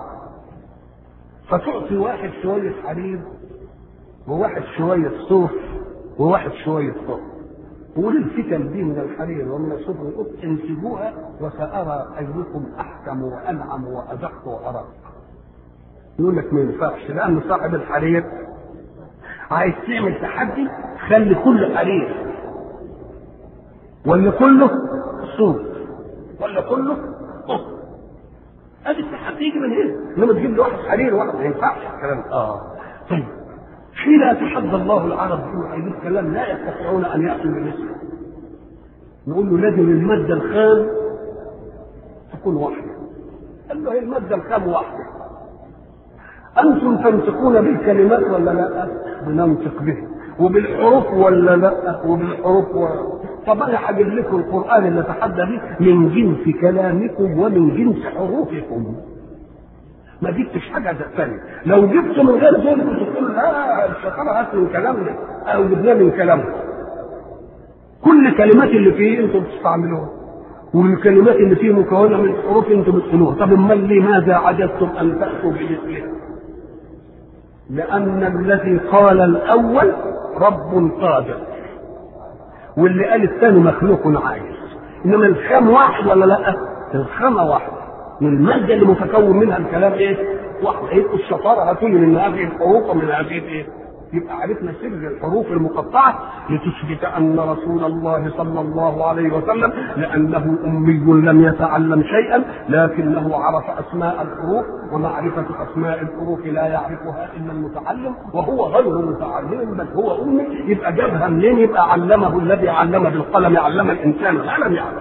فتعطي واحد شويه حرير وواحد شويه صوف وواحد شويه صوف قول الفتن دي من الحرير ومن الصوف والقط انسبوها وسارى ايكم احكم وانعم وادق وارق يقول لك ما ينفعش لان صاحب الحرير عايز تعمل تحدي خلي كله حرير ولا كله صوف ولا كله قط ادي التحدي يجي من هنا انما تجيب لي واحد حرير وواحد ما ينفعش الكلام اه طيب حين يتحدى الله العرب في هذه الكلام لا يستطيعون ان ياتوا بمثله نقول له لازم الماده الخام تكون واحده قال له هي الماده الخام واحده انتم تنطقون بالكلمات ولا لا؟ بننطق به وبالحروف ولا لا؟ وبالحروف و... طب انا هجيب لكم القران اللي نتحدى به من جنس كلامكم ومن جنس حروفكم ما جبتش حاجه ثانيه لو جبت من غير دول كنت تقول لا الشيطان هات من كلامنا او جبناه من كلامنا كل الكلمات اللي فيه انتم بتستعملوها والكلمات اللي فيه مكونه من حروف انتم بتقولوها طب امال لماذا عجزتم ان تاتوا بمثله لان الذي قال الاول رب قادر واللي قال الثاني مخلوق عاجز انما الخام واحد ولا لا الخامه واحده والماده اللي متكون منها الكلام ايه واحده ايه الشطاره هتقول من هذه الحروف ومن هذه الايه يبقى عرفنا سر الحروف المقطعة لتثبت أن رسول الله صلى الله عليه وسلم لأنه أمي لم يتعلم شيئا لكنه عرف أسماء الحروف ومعرفة أسماء الحروف لا يعرفها إلا المتعلم وهو غير متعلم بل هو أمي يبقى جابها منين يبقى علمه الذي علم بالقلم علم الإنسان ما لم يعلم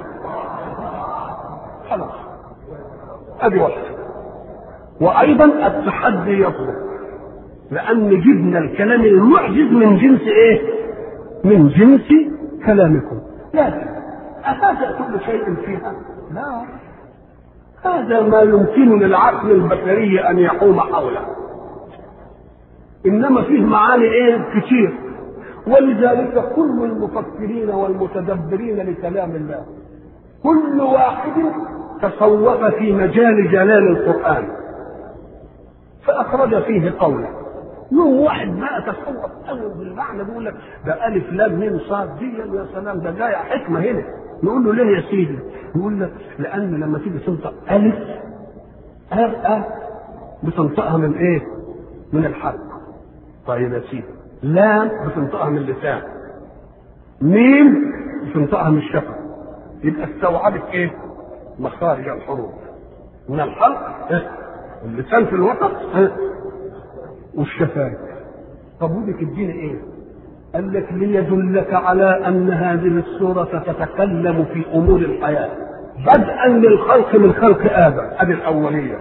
خلاص ادي واحده وايضا التحدي يطلب لان جبنا الكلام المعجز من جنس ايه من جنس كلامكم لكن أهذا كل شيء فيها لا هذا ما يمكن للعقل البشري ان يحوم حوله انما فيه معاني ايه كتير ولذلك كل المفكرين والمتدبرين لكلام الله كل واحد تصوف في مجال جلال القرآن فأخرج فيه قوله يوم واحد بقى تصوف قوي بالمعنى بيقول لك ده ألف لام ميم صاد دي يا سلام ده جاية حكمة هنا نقول له ليه يا سيدي؟ يقول لك لأن لما تيجي تنطق ألف أ أ بتنطقها من إيه؟ من الحلق طيب يا سيدي لام بتنطقها من اللسان ميم بتنطقها من الشفة يبقى استوعبت ايه؟ مخارج الحروف من الحلق إيه؟ اللسان في الوسط إيه؟ والشفايف طب ودي تدينا ايه؟ قال لك ليدلك على ان هذه السورة تتكلم في امور الحياة بدءا للخلق من خلق ادم ادي الاولية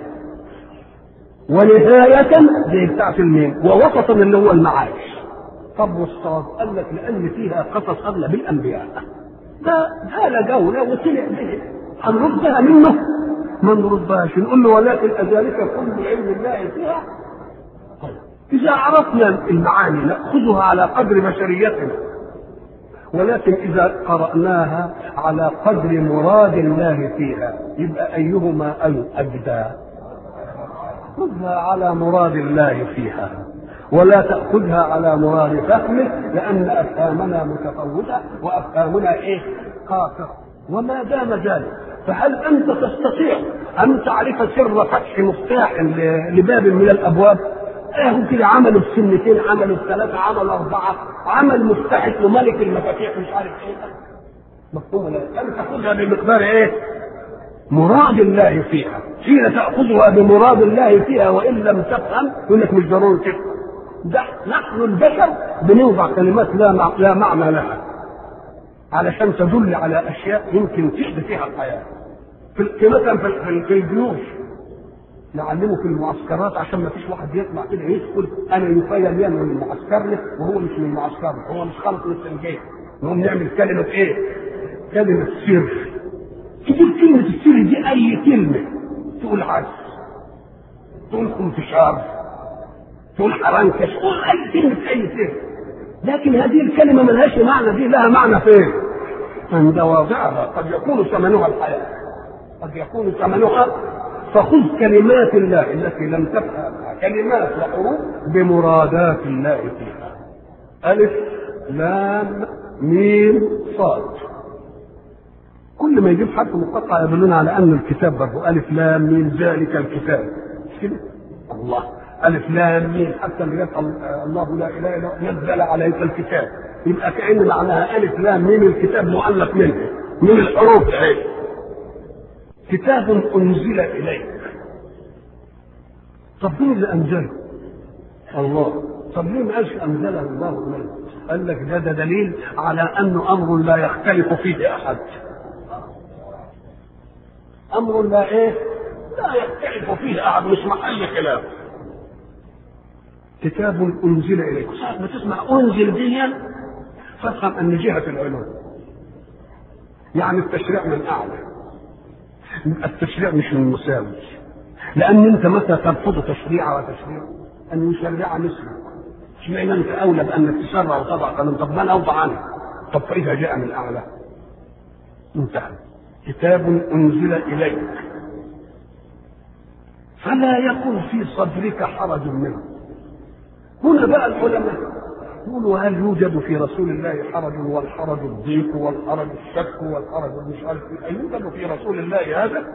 ونهاية زي بتاعت الميم ووسطا اللي هو المعاش طب والصاد قال لك لان فيها قصص اغلب الانبياء ده هذا جولة وطلع به هنردها منه ما نردهاش نقول له ولكن أذلك كل علم الله فيها طيب إذا عرفنا المعاني نأخذها على قدر بشريتنا ولكن إذا قرأناها على قدر مراد الله فيها يبقى أيهما أجدى خذها على مراد الله فيها ولا تأخذها على مراد فهمه لأن أفهامنا متفوتة وأفهامنا إيه؟ قاصرة وما دام ذلك فهل أنت تستطيع أن تعرف سر فتح مفتاح لباب من الأبواب؟ اهو كده عملوا السنتين عملوا الثلاثة عملوا أربعة عمل مفتاح اسمه ملك المفاتيح مش عارف إيه مفهوم ولا أن تأخذها بمقدار إيه؟ مراد الله فيها حين تأخذها بمراد الله فيها وإن لم تفهم يقول لك مش ضروري تفهم ده نحن البشر بنوضع كلمات لا مع... لا معنى لها علشان تدل على اشياء يمكن تحدى فيها الحياه في مثلا في, في, في الجيوش نعلمه في المعسكرات عشان ما فيش واحد يطلع كده يدخل انا يخيل لي من معسكرنا وهو مش من معسكرنا هو مش خالص من السنجيه نقوم نعمل كلمه ايه؟ كلمه سر تجيب كلمه السر دي اي كلمه تقول عجز تقول انتشار تقول حرنكش تقول اي كلمه اي كلمه لكن هذه الكلمه ملهاش معنى دي لها معنى فين؟ عند واضعها قد يكون ثمنها الحياه قد يكون ثمنها فخذ كلمات الله التي لم تفهمها كلمات وحروف بمرادات الله فيها ألف لام ميم صاد كل ما يجيب حرف مقطع يدلنا على أن الكتاب برضه ألف لام ميم ذلك الكتاب كده الله ألف لام ميم حتى اللي الله لا إله إلا هو نزل عليك الكتاب يبقى كأن معناها ألف لام ميم الكتاب مؤلف منه من الحروف اهي كتاب أنزل إليك طب مين اللي أنزله؟ الله طب ليه ما قالش أنزله الله إليك؟ قال لك ده ده دليل على أنه أمر لا يختلف فيه أحد أمر لا إيه؟ لا يختلف فيه أحد مش محل خلاف كتاب أنزل إليك ساعة ما تسمع أنزل ديا فافهم أن جهة العلوم يعني التشريع من أعلى التشريع مش من مساوي لان انت متى ترفض تشريع وتشريع ان يشرع مثلك اشمعنى انت اولى بانك تشرع وتضع قانون طب من اوضع عنه طب فاذا جاء من اعلى انتهى كتاب انزل اليك فلا يكن في صدرك حرج منه هنا بقى العلماء يقولوا هل يوجد في رسول الله حرج والحرج الضيق والحرج الشك والحرج مش عارف ايه يوجد في رسول الله هذا؟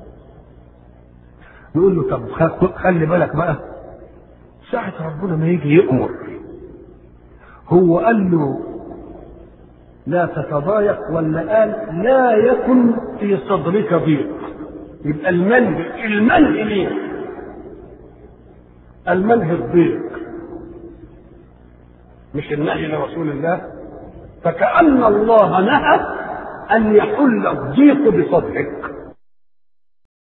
نقول له طب خلي بالك بقى ساعة ربنا ما يجي يأمر هو قال له لا تتضايق ولا قال لا يكن في صدرك ضيق يبقى المنه المنه ليه؟ المنه الضيق مش النهي لرسول الله فكأن الله نهى أن يحل الضيق بصدرك